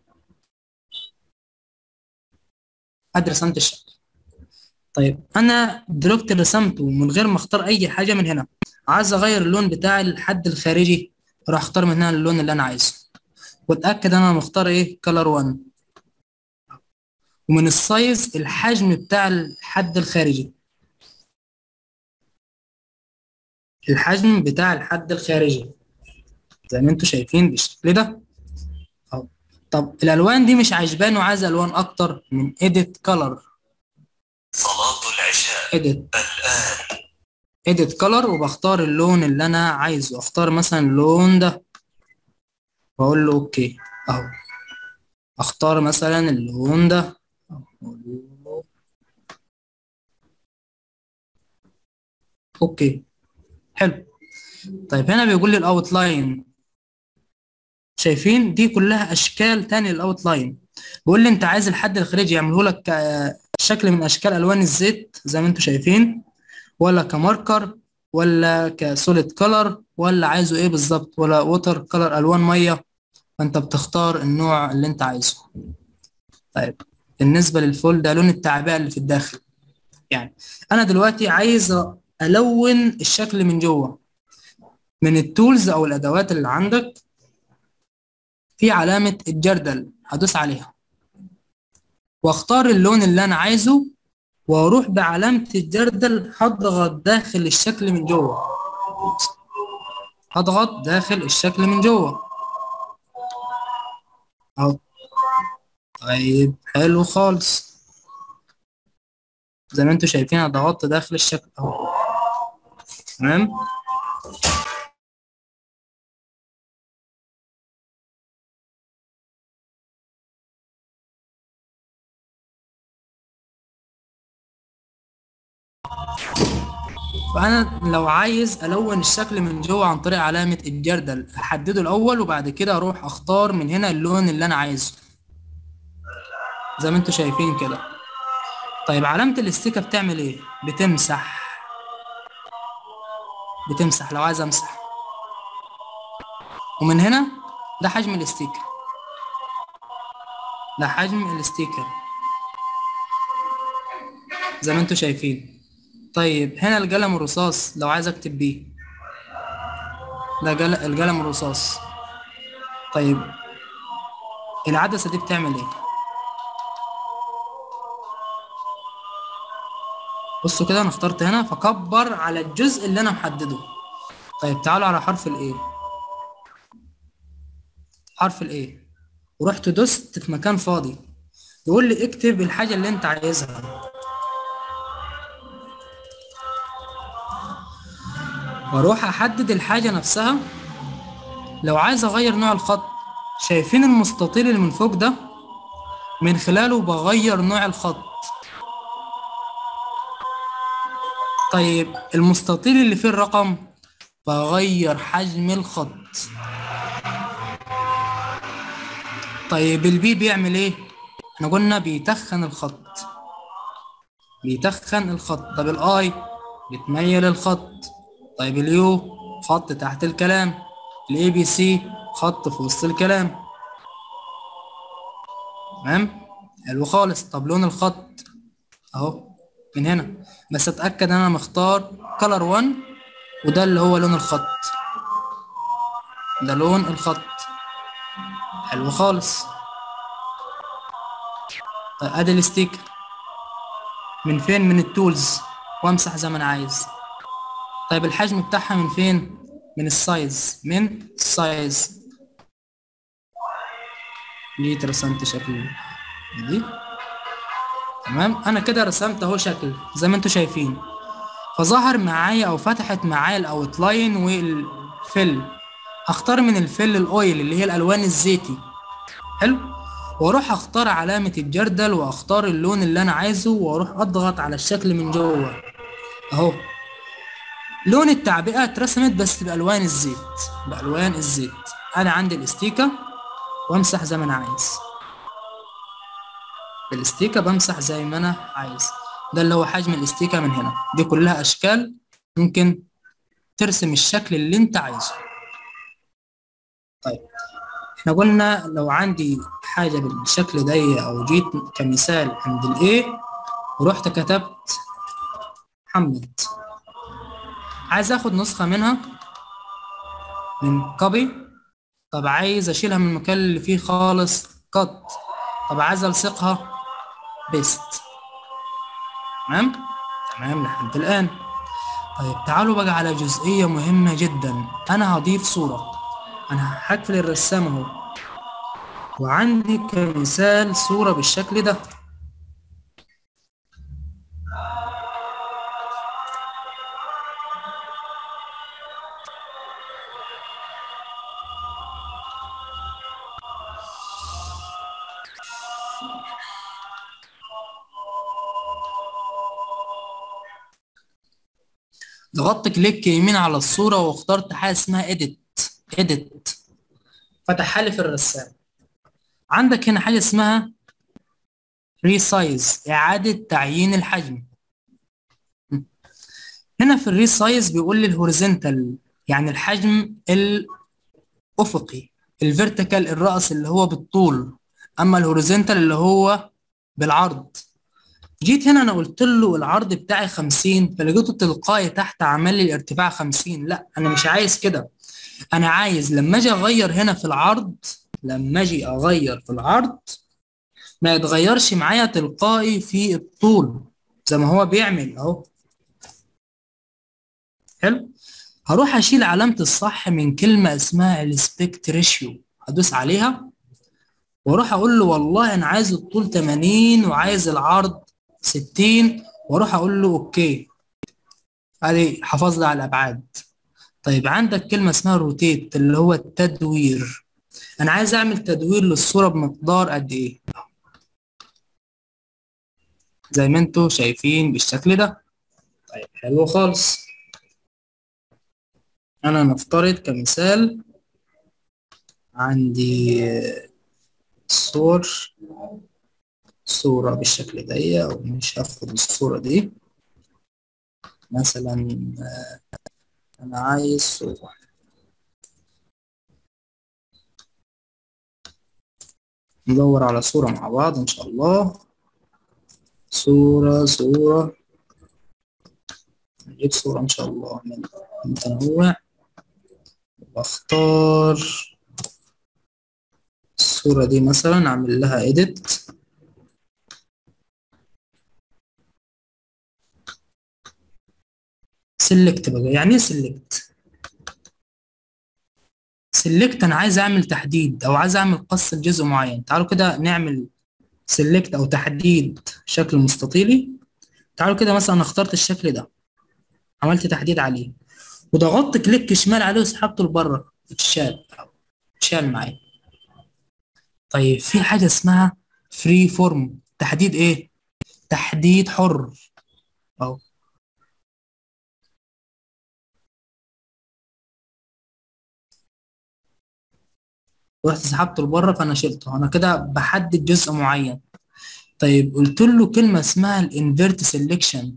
أدي رسمت الشكل طيب أنا دلوقتي رسمته من غير ما أختار أي حاجة من هنا عايز اغير اللون بتاع الحد الخارجي راح اختار من هنا اللون اللي انا عايزه واتاكد انا مختار ايه كلر 1 ومن السايز الحجم بتاع الحد الخارجي الحجم بتاع الحد الخارجي زي ما انتم شايفين بالشكل ده أهو. طب الالوان دي مش عاجباني وعايز الوان اكتر من edit color صلاة العشاء edit الآن edit color وبختار اللون اللي انا عايزه اختار مثلا اللون ده واقول له اوكي اهو اختار مثلا اللون ده أقول له اوكي حلو طيب هنا بيقول لي الاوتلاين شايفين دي كلها اشكال تاني للاوتلاين بيقول لي انت عايز الحد الخارجي يعمله لك ك- شكل من اشكال الوان الزيت زي ما انتم شايفين ولا كماركر ولا كسوليد كولر ولا عايزه ايه بالظبط ولا ووتر كولر الوان ميه فانت بتختار النوع اللي انت عايزه طيب بالنسبه للفول ده لون التعبئه اللي في الداخل يعني انا دلوقتي عايز الون الشكل من جوه من التولز او الادوات اللي عندك في علامه الجردل هدوس عليها واختار اللون اللي انا عايزه واروح بعلامة الجردل هضغط داخل الشكل من جوه هضغط داخل الشكل من جوه اهو طيب حلو خالص زي ما انتوا شايفين انا ضغطت داخل الشكل اهو تمام فانا لو عايز الون الشكل من جوه عن طريق علامه الجردل احدده الاول وبعد كده اروح اختار من هنا اللون اللي انا عايزه زي ما انتوا شايفين كده طيب علامه الاستيكه بتعمل ايه بتمسح بتمسح لو عايز امسح ومن هنا ده حجم الاستيكر ده حجم الاستيكر زي ما انتوا شايفين طيب هنا القلم الرصاص لو عايز اكتب بيه ده جل... القلم الرصاص طيب العدسة دي بتعمل ايه بصوا كده انا اخترت هنا فكبر على الجزء اللي انا محدده طيب تعالوا على حرف الايه حرف الايه ورحت دوست في مكان فاضي يقول لي اكتب الحاجة اللي انت عايزها واروح احدد الحاجة نفسها لو عايز اغير نوع الخط شايفين المستطيل اللي من فوق ده من خلاله بغير نوع الخط طيب المستطيل اللي فيه الرقم بغير حجم الخط طيب البي بيعمل ايه احنا قلنا بيتخن الخط بيتخن الخط طب الاي بتميل الخط طيب اليو خط تحت الكلام الاي بي سي خط في وسط الكلام تمام حلو خالص طب لون الخط اهو من هنا بس اتاكد انا مختار كلر 1 وده اللي هو لون الخط ده لون الخط حلو خالص طيب ادي الستيكر من فين من التولز وامسح زي ما انا عايز طيب الحجم بتاعها من فين من السايز من السايز جيت رسمت شكل دي تمام انا كده رسمت اهو شكل زي ما انتم شايفين فظهر معايا او فتحت معايا الاوتلاين والفل هختار من الفل الاويل اللي هي الالوان الزيتي حلو واروح اختار علامة الجردل واختار اللون اللي انا عايزه واروح اضغط على الشكل من جوه اهو لون التعبئة اترسمت بس بألوان الزيت بألوان الزيت أنا عندي الاستيكة وامسح زي ما أنا عايز بالاستيكة بمسح زي ما أنا عايز ده اللي هو حجم الاستيكة من هنا دي كلها أشكال ممكن ترسم الشكل اللي أنت عايزه طيب احنا قلنا لو عندي حاجة بالشكل ده أو جيت كمثال عند الإيه ورحت كتبت محمد عايز اخد نسخة منها من كوبي طب عايز اشيلها من المكان اللي فيه خالص كات طب عايز الصقها بيست تمام تمام لحد الان طيب تعالوا بقى على جزئية مهمة جدا انا هضيف صورة انا هقفل الرسام اهو وعندي كمثال صورة بالشكل ده ضغطت كليك يمين على الصورة واخترت حاجة اسمها edit edit فتحها لي في الرسام عندك هنا حاجة اسمها resize إعادة تعيين الحجم هنا في الريسايز بيقول لي الهوريزونتال يعني الحجم الأفقي الفيرتيكال الرأس اللي هو بالطول أما الهوريزونتال اللي هو بالعرض جيت هنا انا قلت له العرض بتاعي 50 فلقيته تلقائي تحت عمل لي الارتفاع 50 لا انا مش عايز كده انا عايز لما اجي اغير هنا في العرض لما اجي اغير في العرض ما يتغيرش معايا تلقائي في الطول زي ما هو بيعمل اهو حلو هروح اشيل علامة الصح من كلمة اسمها السبيكت ريشيو هدوس عليها واروح اقول له والله انا عايز الطول 80 وعايز العرض 60 واروح اقول له اوكي ادي حفظ لي على الابعاد طيب عندك كلمه اسمها روتيت اللي هو التدوير انا عايز اعمل تدوير للصوره بمقدار قد ايه زي ما انتم شايفين بالشكل ده طيب حلو خالص انا نفترض كمثال عندي صور صورة بالشكل ده أو مش هاخد الصورة دي مثلا أنا عايز صورة ندور على صورة مع بعض إن شاء الله صورة صورة نجيب صورة إن شاء الله من متنوع واختار الصورة دي مثلا أعمل لها edit سيلكت بقى يعني ايه سيلكت سيلكت انا عايز اعمل تحديد او عايز اعمل قص لجزء معين تعالوا كده نعمل سيلكت او تحديد شكل مستطيلي تعالوا كده مثلا اخترت الشكل ده عملت تحديد عليه وضغطت كليك شمال عليه وسحبته لبره اتشال اتشال معايا طيب في حاجه اسمها فري فورم تحديد ايه تحديد حر اهو ورحت سحبته لبره فانا شلته انا كده بحدد جزء معين طيب قلت له كلمه اسمها الانفيرت سيلكشن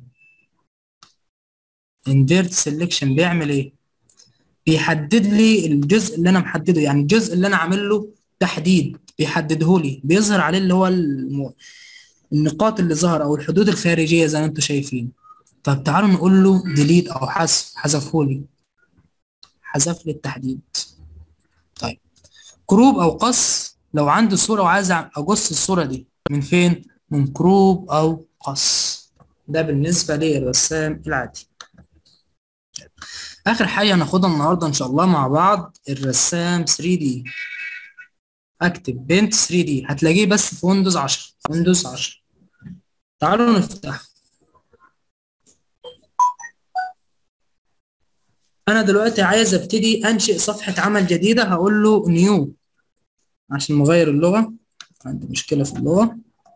انفيرت سيلكشن بيعمل ايه بيحدد لي الجزء اللي انا محدده يعني الجزء اللي انا عامل له تحديد بيحدده لي بيظهر عليه اللي هو الم... النقاط اللي ظهر او الحدود الخارجيه زي ما انتم شايفين طب تعالوا نقول له ديليت او حذف حذفه لي حذف لي التحديد طيب كروب او قص لو عندي صوره وعايز اقص الصوره دي من فين من كروب او قص ده بالنسبه للرسام العادي اخر حاجه هناخدها النهارده ان شاء الله مع بعض الرسام 3 دي اكتب بنت 3 دي هتلاقيه بس في ويندوز 10 ويندوز 10 تعالوا نفتح انا دلوقتي عايز ابتدي انشئ صفحه عمل جديده هقول له نيو عشان نغير اللغه عندي مشكله في اللغه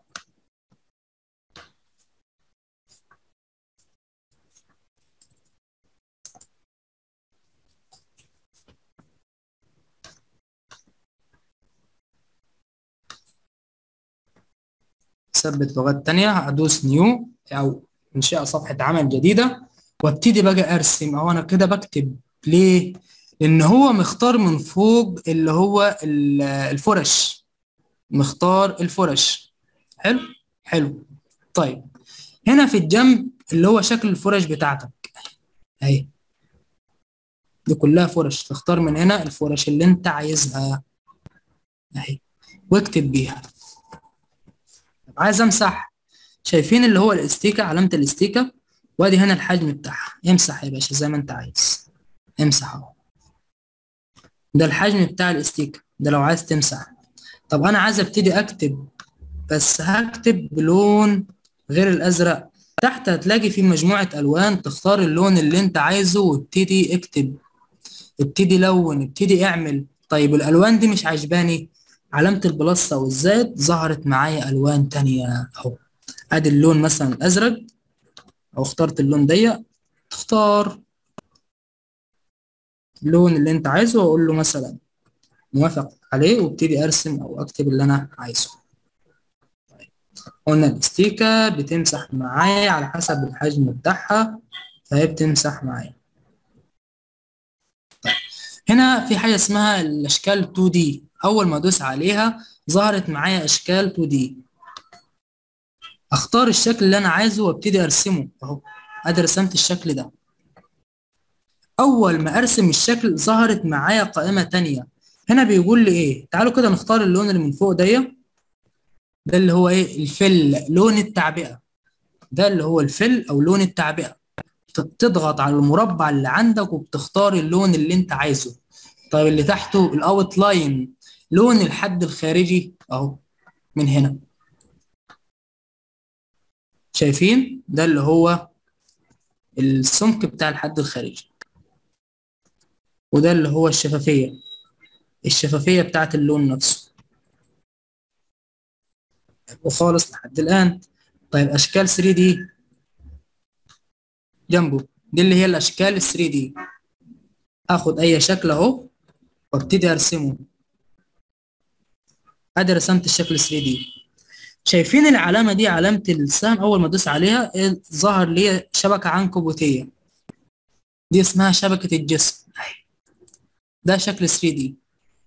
ثبت لغات تانية هدوس نيو او انشاء صفحة عمل جديدة وابتدي بقى ارسم او انا كده بكتب ليه؟ لان هو مختار من فوق اللي هو الفرش مختار الفرش حلو حلو طيب هنا في الجنب اللي هو شكل الفرش بتاعتك اهي دي كلها فرش تختار من هنا الفرش اللي انت عايزها اهي واكتب بيها عايز امسح شايفين اللي هو الاستيكة علامة الاستيكة وادي هنا الحجم بتاعها امسح يا باشا زي ما انت عايز امسح اهو ده الحجم بتاع الاستيكة ده لو عايز تمسح طب انا عايز ابتدي اكتب بس هكتب بلون غير الازرق تحت هتلاقي في مجموعة الوان تختار اللون اللي انت عايزه وابتدي اكتب ابتدي لون ابتدي اعمل طيب الالوان دي مش عجباني علامة البلس او الزائد ظهرت معايا الوان تانية اهو ادي اللون مثلا الازرق او اخترت اللون ضيق تختار اللون اللي انت عايزه واقول له مثلا موافق عليه وابتدي ارسم او اكتب اللي انا عايزه طيب. قلنا الاستيكة بتمسح معايا على حسب الحجم بتاعها فهي بتمسح معايا طيب. هنا في حاجة اسمها الاشكال 2 دي اول ما ادوس عليها ظهرت معايا اشكال 2 دي اختار الشكل اللي انا عايزه وابتدي ارسمه اهو ادي رسمت الشكل ده اول ما ارسم الشكل ظهرت معايا قائمة تانية هنا بيقول لي ايه تعالوا كده نختار اللون اللي من فوق ده ده اللي هو ايه الفل لون التعبئة ده اللي هو الفل او لون التعبئة تضغط على المربع اللي عندك وبتختار اللون اللي انت عايزه طيب اللي تحته الاوت لاين لون الحد الخارجي اهو من هنا شايفين ده اللي هو السمك بتاع الحد الخارجي وده اللي هو الشفافية الشفافية بتاعت اللون نفسه وخالص لحد الآن طيب أشكال 3 دي جنبه دي اللي هي الأشكال ال 3 دي آخد أي شكل أهو وابتدي أرسمه ادي رسمت الشكل 3 دي شايفين العلامه دي علامه السهم اول ما ادوس عليها ظهر لي شبكه عنكبوتيه دي اسمها شبكه الجسم ده شكل 3 دي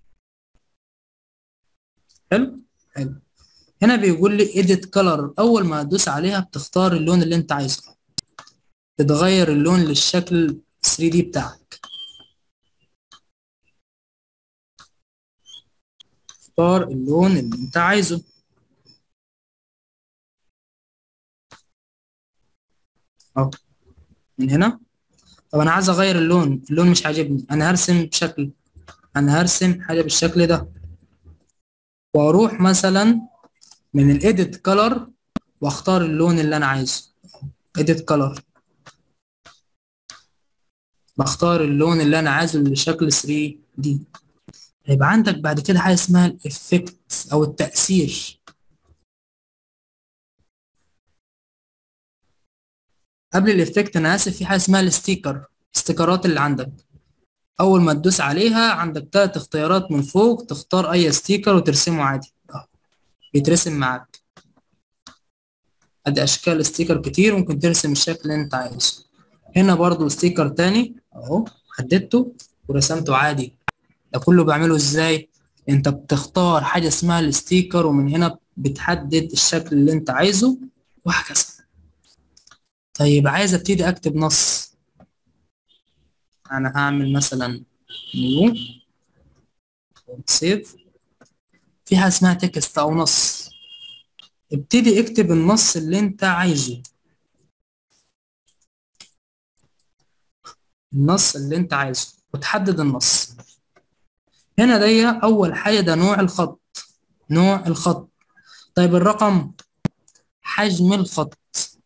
حلو حلو هنا بيقول لي edit color اول ما ادوس عليها بتختار اللون اللي انت عايزه تتغير اللون للشكل 3 دي بتاعك اختار اللون اللي انت عايزه اهو من هنا طب انا عايز اغير اللون اللون مش عاجبني انا هرسم بشكل انا هرسم حاجه بالشكل ده واروح مثلا من الايديت كلر واختار اللون اللي انا عايزه ايديت كلر بختار اللون اللي انا عايزه لشكل 3 دي هيبقى عندك بعد كده حاجه اسمها الافكت او التاثير قبل الافكت انا اسف في حاجه اسمها الستيكر الاستيكرات اللي عندك اول ما تدوس عليها عندك ثلاث اختيارات من فوق تختار اي ستيكر وترسمه عادي اهو بيترسم معاك ادي اشكال ستيكر كتير ممكن ترسم الشكل اللي انت عايزه هنا برضو ستيكر تاني اهو حددته ورسمته عادي ده كله بعمله ازاي انت بتختار حاجه اسمها الستيكر ومن هنا بتحدد الشكل اللي انت عايزه وهكذا طيب عايز ابتدي اكتب نص انا هعمل مثلا نيو سيف في حاجه اسمها تكست او نص ابتدي اكتب النص اللي انت عايزه النص اللي انت عايزه وتحدد النص هنا دي اول حاجه ده نوع الخط نوع الخط طيب الرقم حجم الخط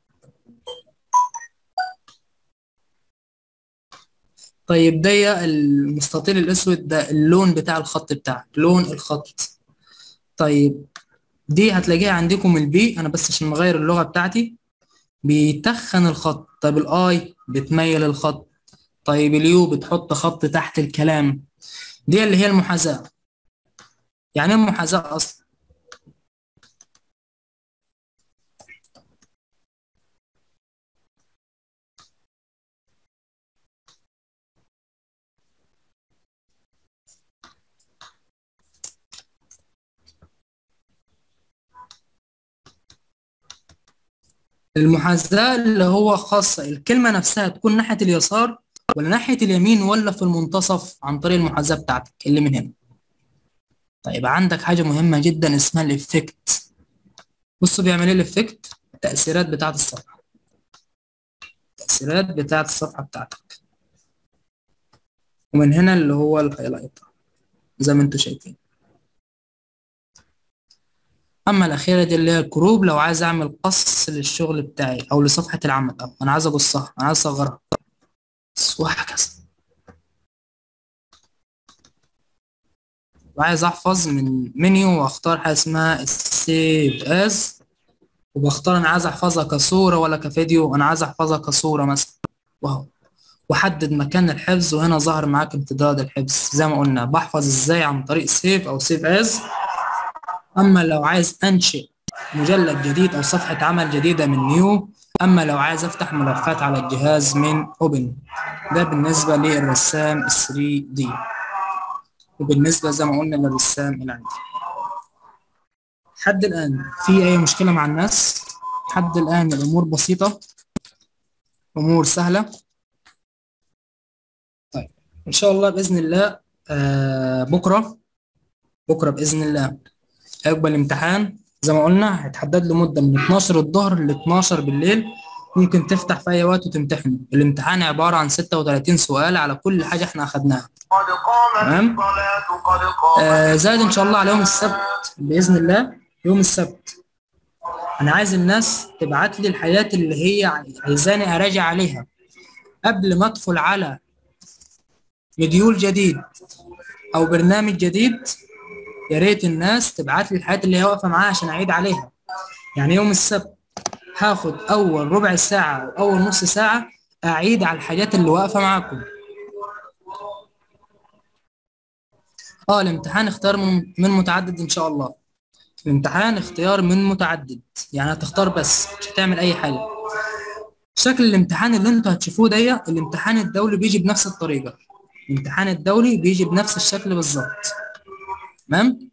طيب ده المستطيل الاسود ده اللون بتاع الخط بتاعك لون الخط طيب دي هتلاقيها عندكم البي انا بس عشان مغير اللغة بتاعتي بيتخن الخط طيب الاي بتميل الخط طيب اليو بتحط خط تحت الكلام دي اللي هي المحاذاة يعني ايه المحاذاة اصلا المحاذاة اللي هو خاصة الكلمة نفسها تكون ناحية اليسار ولا ناحية اليمين ولا في المنتصف عن طريق المحاذاة بتاعتك اللي من هنا طيب عندك حاجة مهمة جدا اسمها الافكت بصوا بيعمل ايه الافكت التأثيرات بتاعة الصفحة التأثيرات بتاعة الصفحة بتاعتك ومن هنا اللي هو الهايلايت زي ما انتوا شايفين اما الاخيره دي اللي هي الكروب لو عايز اعمل قص للشغل بتاعي او لصفحه العمل او انا عايز اقصها انا عايز اصغرها وهكذا وعايز احفظ من منيو واختار حاجه اسمها سيف از وبختار انا عايز احفظها كصوره ولا كفيديو انا عايز احفظها كصوره مثلا واهو وحدد مكان الحفظ وهنا ظهر معاك امتداد الحفظ زي ما قلنا بحفظ ازاي عن طريق سيف او سيف از اما لو عايز انشئ مجلد جديد او صفحة عمل جديدة من نيو اما لو عايز افتح ملفات على الجهاز من اوبن ده بالنسبة للرسام 3 دي وبالنسبة زي ما قلنا للرسام العادي حد الان في اي مشكلة مع الناس حد الان الامور بسيطة امور سهلة طيب ان شاء الله باذن الله آه بكرة بكرة باذن الله هيبقى الامتحان زي ما قلنا هيتحدد له مدة من 12 الظهر ل 12 بالليل ممكن تفتح في أي وقت وتمتحن الامتحان عبارة عن 36 سؤال على كل حاجة احنا أخدناها تمام آه زائد إن شاء الله على يوم السبت بإذن الله يوم السبت أنا عايز الناس تبعت لي الحاجات اللي هي عايزاني أراجع عليها قبل ما أدخل على مديول جديد أو برنامج جديد يا ريت الناس تبعت لي الحاجات اللي هي واقفه معاها عشان اعيد عليها يعني يوم السبت هاخد اول ربع ساعه او اول نص ساعه اعيد على الحاجات اللي واقفه معاكم اه الامتحان اختيار من, من متعدد ان شاء الله الامتحان اختيار من متعدد يعني هتختار بس مش هتعمل اي حاجه شكل الامتحان اللي انتوا هتشوفوه ده الامتحان الدولي بيجي بنفس الطريقه الامتحان الدولي بيجي بنفس الشكل بالظبط تمام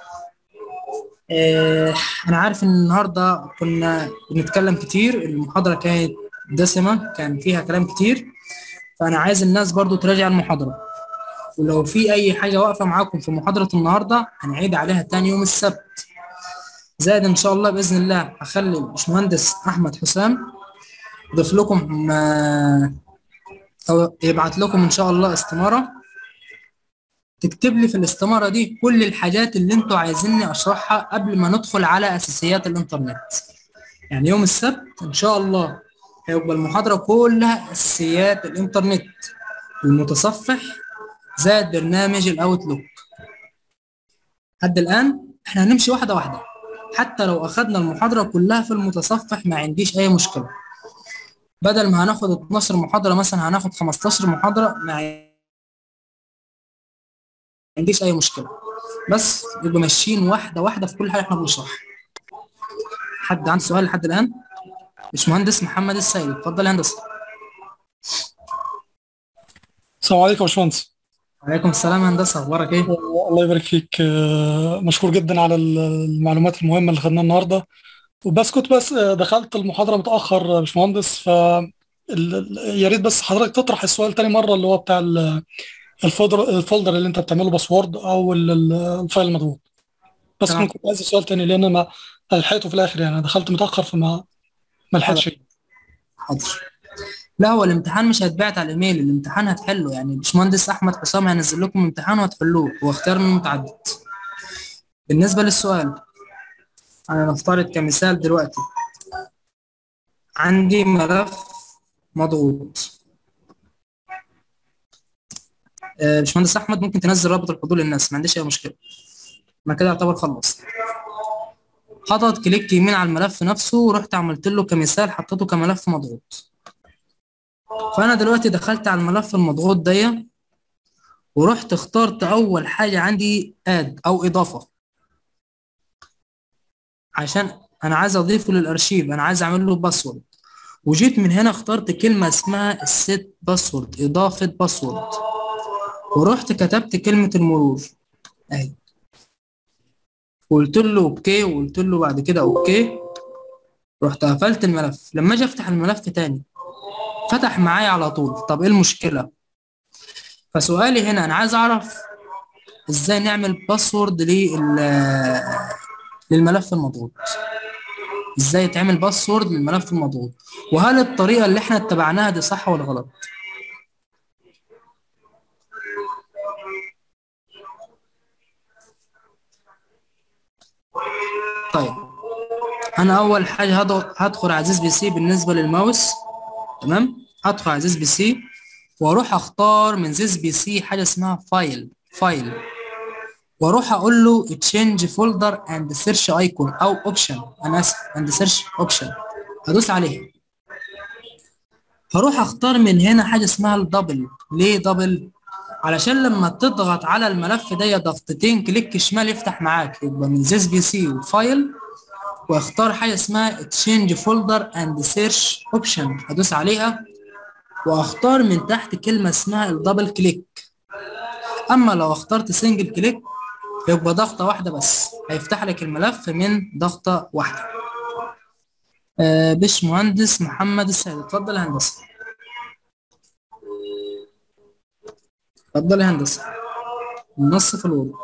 آه انا عارف ان النهارده كنا بنتكلم كتير المحاضره كانت دسمه كان فيها كلام كتير فانا عايز الناس برضو تراجع المحاضره ولو في اي حاجه واقفه معاكم في محاضره النهارده هنعيد عليها تاني يوم السبت زائد ان شاء الله باذن الله هخلي الباشمهندس احمد حسام يضيف لكم آه او يبعت لكم ان شاء الله استماره تكتب لي في الاستمارة دي كل الحاجات اللي انتوا عايزيني اشرحها قبل ما ندخل على اساسيات الانترنت يعني يوم السبت ان شاء الله هيبقى المحاضرة كلها اساسيات الانترنت المتصفح زائد برنامج الاوتلوك لحد الان احنا هنمشي واحدة واحدة حتى لو اخدنا المحاضرة كلها في المتصفح ما عنديش اي مشكلة بدل ما هناخد 12 محاضرة مثلا هناخد 15 محاضرة ما عنديش اي مشكله بس يبقى ماشيين واحده واحده في كل حاجه احنا بنشرحها حد عنده سؤال لحد الان باشمهندس محمد السيد اتفضل يا هندسه السلام عليكم يا باشمهندس وعليكم السلام يا هندسه اخبارك ايه الله يبارك فيك آه، مشكور جدا على المعلومات المهمه اللي خدناها النهارده وبس كنت بس آه، دخلت المحاضره متاخر يا باشمهندس ف ال- يا ريت بس حضرتك تطرح السؤال تاني مره اللي هو بتاع ال- الفولدر الفولدر اللي انت بتعمله باسورد او ال- ال- الفايل المضغوط بس تمام. كنت عايز السؤال تاني لان ما لحقته في الاخر يعني انا دخلت متاخر فما ما لحقتش حاضر لا هو الامتحان مش هيتبعت على الايميل الامتحان هتحله يعني باشمهندس احمد حسام هينزل لكم امتحان وهتحلوه هو اختيار من متعدد بالنسبه للسؤال انا نفترض كمثال دلوقتي عندي ملف مضغوط آه، باشمهندس احمد ممكن تنزل رابط الحضور للناس ما عنديش اي مشكله انا كده يعتبر خلصت حطت كليك يمين على الملف نفسه ورحت عملت له كمثال حطيته كملف مضغوط فانا دلوقتي دخلت على الملف المضغوط ده ورحت اخترت اول حاجه عندي اد او اضافه عشان انا عايز اضيفه للارشيف انا عايز اعمل له باسورد وجيت من هنا اخترت كلمه اسمها السيت باسورد اضافه باسورد ورحت كتبت كلمه المرور اهي وقلت له اوكي وقلت له بعد كده اوكي رحت قفلت الملف لما اجي افتح الملف تاني فتح معايا على طول طب ايه المشكله فسؤالي هنا انا عايز اعرف ازاي نعمل باسورد لل للملف المضغوط ازاي يتعمل باسورد للملف المضغوط وهل الطريقه اللي احنا اتبعناها دي صح ولا غلط طيب انا اول حاجه هضغ- هدخل على عزيز بي سي بالنسبه للماوس تمام هدخل على عزيز بي سي واروح اختار من زيز بي سي حاجه اسمها فايل فايل واروح اقول له تشينج فولدر اند سيرش ايكون او اوبشن انا اسف اند سيرش اوبشن هدوس عليها هروح اختار من هنا حاجه اسمها الدبل ليه دبل علشان لما تضغط على الملف ده ضغطتين كليك شمال يفتح معاك يبقى من زيز بي سي وفايل واختار حاجه اسمها تشينج فولدر اند سيرش اوبشن هدوس عليها واختار من تحت كلمه اسمها الدبل كليك اما لو اخترت سنجل كليك يبقى ضغطه واحده بس هيفتح لك الملف من ضغطه واحده آه باشمهندس محمد السيد اتفضل يا هندسه اتفضل يا هندسه النص في الوورد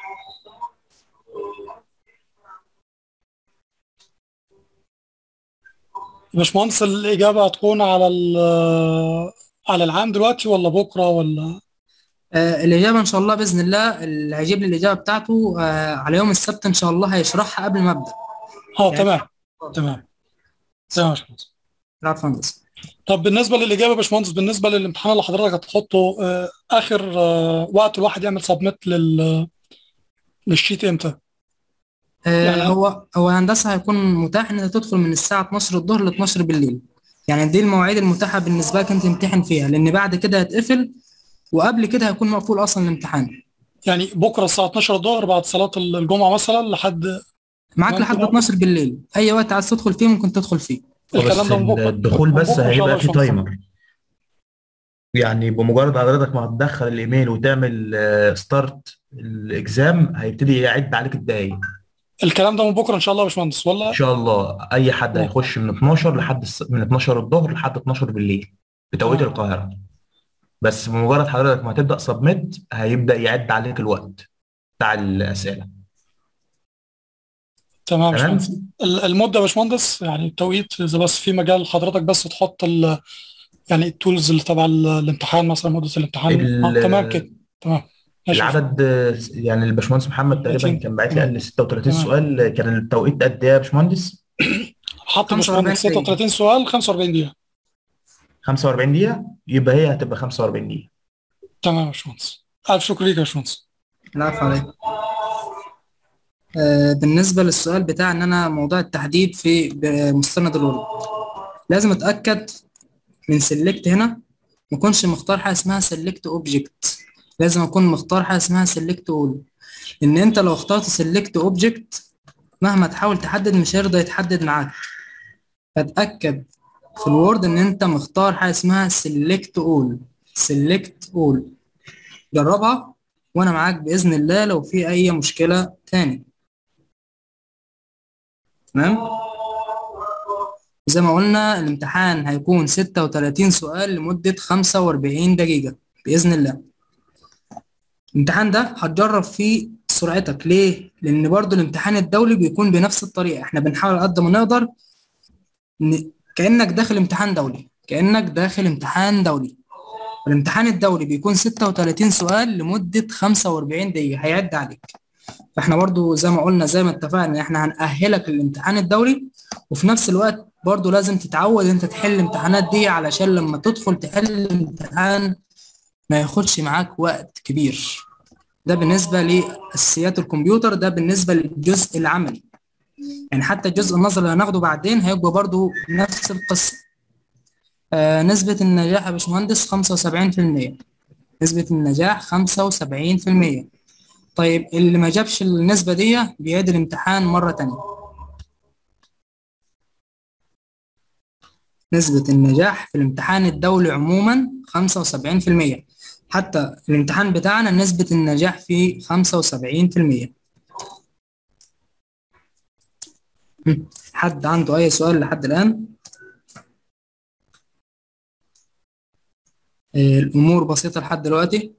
باشمهندس الإجابة هتكون على ال- على العام دلوقتي ولا بكرة ولا آه الاجابه ان شاء الله باذن الله اللي هيجيب لي الاجابه بتاعته آه على يوم السبت ان شاء الله هيشرحها قبل ما ابدا اه يعني- تمام تمام تمام يا باشمهندس العفو يا هندسه طب بالنسبة للإجابة يا باشمهندس بالنسبة للامتحان اللي حضرتك هتحطه آه، آخر آه، وقت الواحد يعمل سبميت لل للشيت امتى؟ آه يعني- هو هو هندسه هيكون متاح ان انت تدخل من الساعه 12 الظهر ل 12 بالليل يعني دي المواعيد المتاحه بالنسبه لك انت تمتحن فيها لان بعد كده هيتقفل وقبل كده هيكون مقفول اصلا الامتحان يعني بكرة الساعة 12 الظهر بعد صلاة الجمعة مثلا لحد معاك ممكن لحد أقف. 12 بالليل اي وقت عايز تدخل فيه ممكن تدخل فيه الكلام بس ده من بكرة الدخول من بس بكرة إن شاء الله هيبقى فيه يا باشمهندس. تايمر يعني بمجرد حضرتك ما هتدخل الايميل وتعمل ستارت الاكزام هيبتدي يعد عليك الدقايق الكلام ده من بكرة إن شاء الله يا باشمهندس ولا ان شاء الله اي حد نعم. هيخش من 12 لحد الس- من 12 الظهر لحد 12 بالليل بتوقيت نعم. القاهره بس بمجرد حضرتك ما هتبدا سبميت هيبدا يعد عليك الوقت بتاع الاسئله تمام يا تمام باشمهندس ال- المدة يا باشمهندس يعني التوقيت إذا بس في مجال حضرتك بس تحط ال يعني التولز اللي تبع ال- الامتحان مثلا مدة الامتحان ال- آه تمام كده تمام ماشي يا العدد آه، يعني الباشمهندس محمد تقريبا 30. كان باعت لي قال لي 36 تمام. سؤال كان التوقيت قد ايه يا باشمهندس؟ حط يا 45 باشمهندس دقيقة. 36 سؤال 45 دقيقة 45 دقيقه يبقى هي هتبقى 45 دقيقه تمام يا باشمهندس ألف شكر ليك يا باشمهندس العفو عليك آه بالنسبه للسؤال بتاع ان انا موضوع التحديد في ب- مستند الوورد لازم اتاكد من سيلكت هنا ما اكونش مختار حاجه اسمها سيلكت اوبجكت لازم اكون مختار حاجه اسمها سيلكت اول ان انت لو اخترت سيلكت اوبجكت مهما تحاول تحدد مش هيرضى يتحدد معاك فتاكد في الوورد ان انت مختار حاجه اسمها سيلكت اول سيلكت اول جربها وانا معاك باذن الله لو في اي مشكله تاني تمام زي ما قلنا الامتحان هيكون 36 سؤال لمدة 45 دقيقة بإذن الله الامتحان ده هتجرب فيه سرعتك ليه؟ لأن برضو الامتحان الدولي بيكون بنفس الطريقة احنا بنحاول قد ما نقدر ن... كأنك داخل امتحان دولي كأنك داخل امتحان دولي الامتحان الدولي بيكون 36 سؤال لمدة 45 دقيقة هيعد عليك فاحنا برضو زي ما قلنا زي ما اتفقنا احنا هنأهلك للامتحان الدولي وفي نفس الوقت برضو لازم تتعود انت تحل الامتحانات دي علشان لما تدخل تحل الامتحان ما ياخدش معاك وقت كبير ده بالنسبة لأساسيات الكمبيوتر ده بالنسبة للجزء العملي يعني حتى الجزء النظري اللي هناخده بعدين هيبقى برضو نفس القصة آه نسبة النجاح يا باشمهندس خمسة وسبعين في المية نسبة النجاح خمسة وسبعين في المية طيب اللي ما جابش النسبة دي بيعيد الامتحان مرة تانية نسبة النجاح في الامتحان الدولي عموما خمسة وسبعين في المية حتى الامتحان بتاعنا نسبة النجاح فيه خمسة وسبعين في المية حد عنده أي سؤال لحد الآن؟ الأمور بسيطة لحد دلوقتي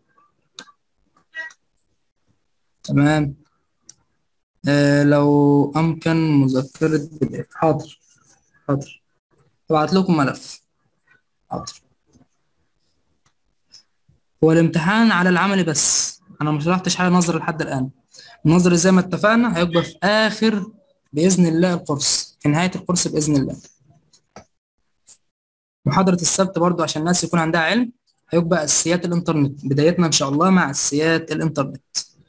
تمام آه لو أمكن مذكرة بدء حاضر حاضر أبعت لكم ملف حاضر هو الامتحان على العملي بس أنا ما شرحتش حاجة نظري لحد الآن النظري زي ما اتفقنا هيبقى في آخر بإذن الله الكورس في نهاية الكورس بإذن الله محاضرة السبت برضو عشان الناس يكون عندها علم هيبقى أساسيات الإنترنت بدايتنا إن شاء الله مع أساسيات الإنترنت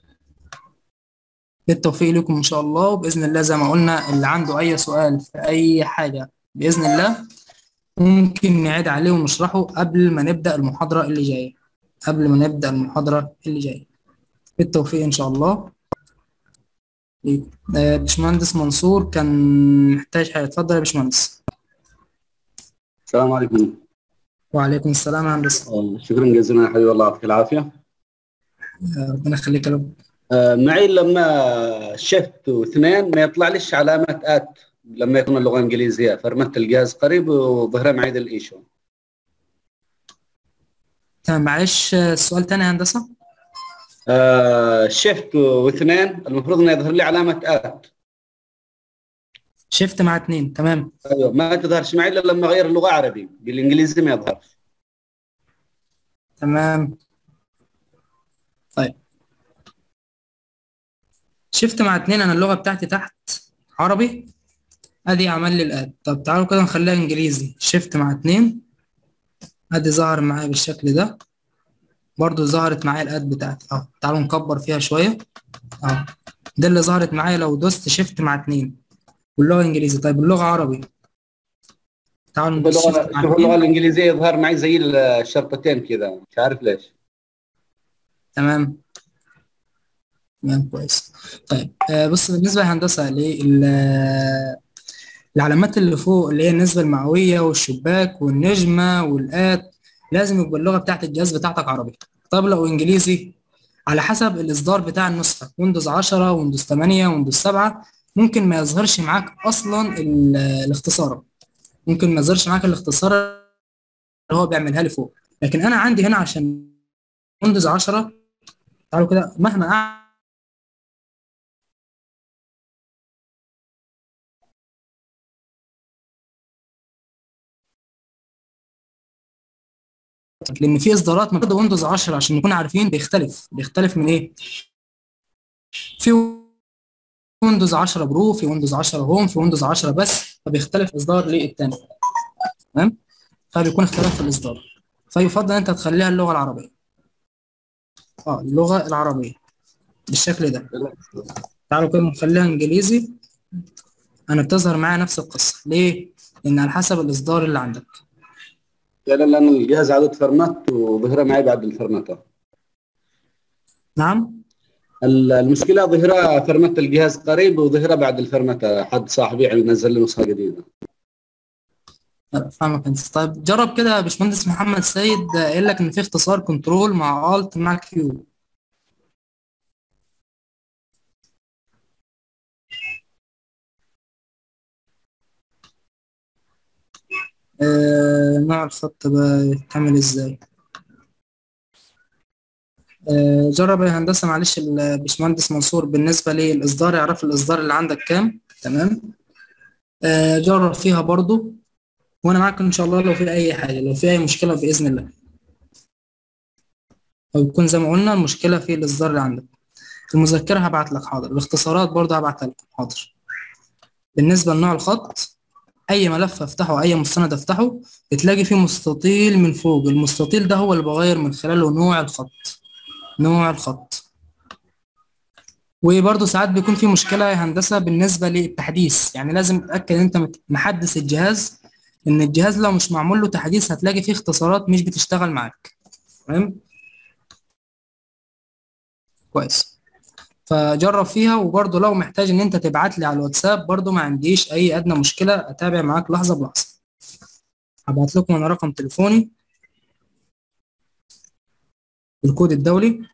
بالتوفيق لكم إن شاء الله وبإذن الله زي ما قلنا اللي عنده أي سؤال في أي حاجة بإذن الله ممكن نعيد عليه ونشرحه قبل ما نبدأ المحاضرة اللي جاية قبل ما نبدأ المحاضرة اللي جاية بالتوفيق إن شاء الله باشمهندس منصور كان محتاج حاجة اتفضل يا باشمهندس السلام عليكم وعليكم السلام يا هندسة شكرا جزيلا يا حبيبي الله يعطيك العافيه ربنا يخليك يا رب آه، معي لما شفت واثنين ما يطلع ليش علامه ات لما يكون اللغه انجليزيه فرمت الجهاز قريب وظهرها معي ذا الايشو تمام معلش السؤال تاني يا هندسة آه، شفت واثنين المفروض انه يظهر لي علامه ات شيفت مع اتنين تمام ايوه ما تظهرش معي الا لما اغير اللغه عربي بالانجليزي ما يظهرش تمام طيب شيفت مع اتنين انا اللغة بتاعتي تحت عربي ادي عمل لي الاد طب تعالوا كده نخليها انجليزي شيفت مع اتنين ادي ظهر معايا بالشكل ده برضو ظهرت معايا الاد بتاعتي اهو تعالوا نكبر فيها شوية اهو ده اللي ظهرت معايا لو دوست شيفت مع اتنين واللغة انجليزي طيب اللغة عربي تعالوا ندوس شوف شيفت اللغه مع شوف اللغه اتنين الانجليزيه يظهر معي زي الشرطتين كذا مش عارف ليش تمام تمام كويس طيب آه بص بالنسبة للهندسة لل العلامات اللي فوق اللي هي النسبة المئوية والشباك والنجمة والآت لازم يبقى اللغة بتاعت الجهاز بتاعتك عربي طب لو إنجليزي على حسب الإصدار بتاع النسخة ويندوز 10 ويندوز 8 ويندوز 7 ممكن ما يظهرش معاك أصلا ال- الاختصار ممكن ما يظهرش معاك الاختصار اللي هو بيعملها لي فوق لكن أنا عندي هنا عشان ويندوز 10 تعالوا كده مهما أعمل لان في اصدارات من ويندوز 10 عشان نكون عارفين بيختلف بيختلف من ايه في ويندوز 10 برو في ويندوز 10 هوم في ويندوز 10 بس فبيختلف اصدار للتاني تمام فبيكون اختلاف في الاصدار فيفضل انت تخليها اللغه العربيه اه اللغه العربيه بالشكل ده تعالوا كده نخليها انجليزي انا بتظهر معايا نفس القصه ليه لان على حسب الاصدار اللي عندك فعلا لان الجهاز عدد فرمت وظهرها معي بعد الفرمته نعم المشكله ظهرها فرمت الجهاز قريب وظهرها بعد الفرمته حد صاحبي يعني نزل لي نسخه جديده لا، فاهمك انت طيب جرب كده يا باشمهندس محمد سيد قايل لك ان في اختصار كنترول مع الت مع كيو آه نوع الخط بقى يتعمل ازاي آه جرب يا هندسة معلش الباشمهندس منصور بالنسبة للإصدار يعرف الإصدار اللي عندك كام تمام آه جرب فيها برضو وانا معاك ان شاء الله لو في اي حاجه لو في اي مشكله باذن الله او يكون زي ما قلنا المشكله في الاصدار اللي عندك المذكره هبعت لك حاضر الاختصارات برضه هبعتها لكم حاضر بالنسبه لنوع الخط اي ملف افتحه اي مستند افتحه بتلاقي فيه مستطيل من فوق المستطيل ده هو اللي بغير من خلاله نوع الخط نوع الخط وبرضه ساعات بيكون في مشكله يا هندسه بالنسبه للتحديث يعني لازم تتاكد ان انت محدث الجهاز ان الجهاز لو مش معمول له تحديث هتلاقي فيه اختصارات مش بتشتغل معاك تمام كويس فجرب فيها وبرضه لو محتاج ان انت تبعت لي على الواتساب برضه ما عنديش اي ادنى مشكله اتابع معاك لحظه بلحظه هبعت لكم انا رقم تليفوني الكود الدولي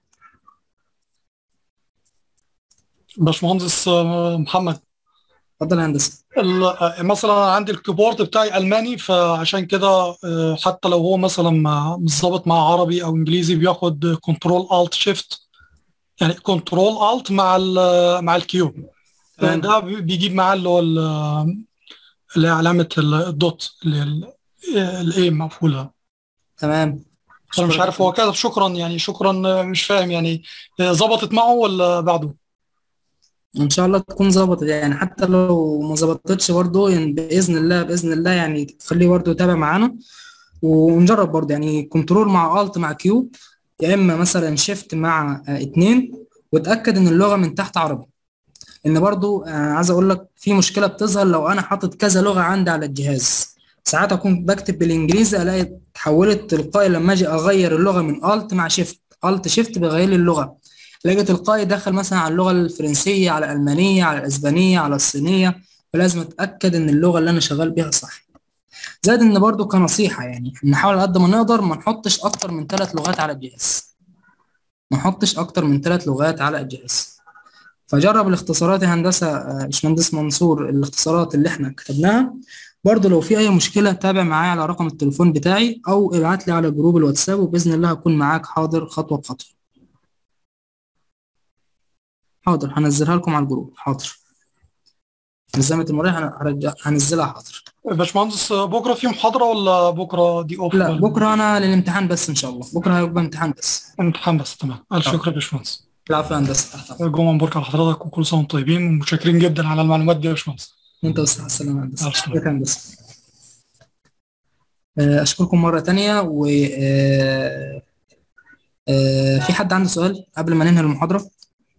باشمهندس آه، محمد اتفضل يا هندسه ال- مثلا عندي الكيبورد بتاعي الماني فعشان كده آه، حتى لو هو مثلا مع- مش ظابط مع عربي او انجليزي بياخد كنترول الت شيفت يعني كنترول الت مع ال مع الكيو تمام. ده بي- بيجيب معاه اللي هو ال- اللي هي علامة ال- الدوت اللي الايه مقفولة تمام انا مش عارف هو كده شكرا يعني شكرا آه، مش فاهم يعني آه، ظبطت معه ولا بعده ان شاء الله تكون ظبطت يعني حتى لو ما ظبطتش برضه يعني باذن الله باذن الله يعني تخليه برضه يتابع معانا ونجرب برضه يعني كنترول مع الت مع كيو يا اما مثلا شيفت مع آه، اتنين وتاكد ان اللغه من تحت عربي ان برضه آه، عايز اقول لك في مشكله بتظهر لو انا حاطط كذا لغه عندي على الجهاز ساعات اكون بكتب بالانجليزي الاقي اتحولت تلقائي لما اجي اغير اللغه من الت مع شيفت الت شيفت بيغير لي اللغه لقيت تلقائي دخل مثلا على اللغه الفرنسيه على الالمانيه على الاسبانيه على الصينيه فلازم اتاكد ان اللغه اللي انا شغال بيها صح زائد ان برضو كنصيحه يعني نحاول على قد ما نقدر ما نحطش اكتر من ثلاث لغات على الجهاز ما نحطش اكتر من ثلاث لغات على الجهاز فجرب الاختصارات يا هندسه آه، باشمهندس منصور الاختصارات اللي احنا كتبناها برضو لو في اي مشكله تابع معايا على رقم التليفون بتاعي او ابعت لي على جروب الواتساب وباذن الله هكون معاك حاضر خطوه بخطوه حاضر هنزلها لكم على الجروب حاضر نظامة المراجعة هن- هرجع- هنزلها حاضر باشمهندس آه، بكره في محاضرة ولا بكره دي اوف لا ولا- بكرة أنا للامتحان بس إن شاء الله بكرة هيبقى امتحان بس امتحان بس تمام الف شكر يا باشمهندس العفو يا هندسة تحت أمرك. جمعة مبارك على حضرتك وكل سنة وانتم طيبين ومتشكرين جدا على المعلومات دي يا باشمهندس وأنت والصحة والسلامة يا هندسة مع السلامة. شكرا يا هندسة آه، أشكركم مرة تانية و آه، آه، في حد عنده سؤال قبل ما ننهي المحاضرة؟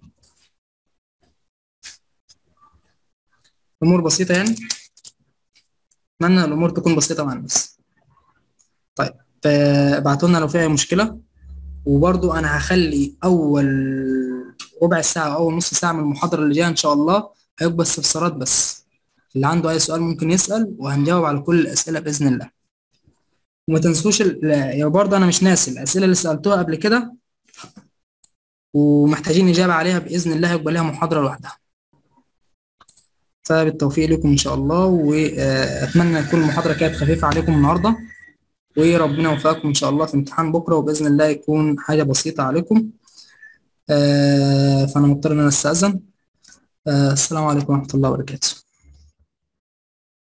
أمور بسيطة يعني؟ أتمنى الأمور تكون بسيطة معانا بس طيب آه، ابعتوا لنا لو في أي مشكلة وبرضو أنا هخلي أول ربع ساعة أو أول نص ساعة من المحاضرة اللي جاية إن شاء الله هيبقى استفسارات بس اللي عنده أي سؤال ممكن يسأل وهنجاوب على كل الأسئلة بإذن الله وما تنسوش ال- لا، يعني برضه أنا مش ناسي الأسئلة اللي سألتوها قبل كده ومحتاجين إجابة عليها بإذن الله يبقى لها محاضرة لوحدها فبالتوفيق لكم إن شاء الله وأتمنى تكون المحاضرة كانت خفيفة عليكم النهاردة وربنا يوفقكم إن شاء الله في امتحان بكرة وبإذن الله يكون حاجة بسيطة عليكم آه، فأنا مضطر إن أنا أستأذن آه، السلام عليكم ورحمة الله وبركاته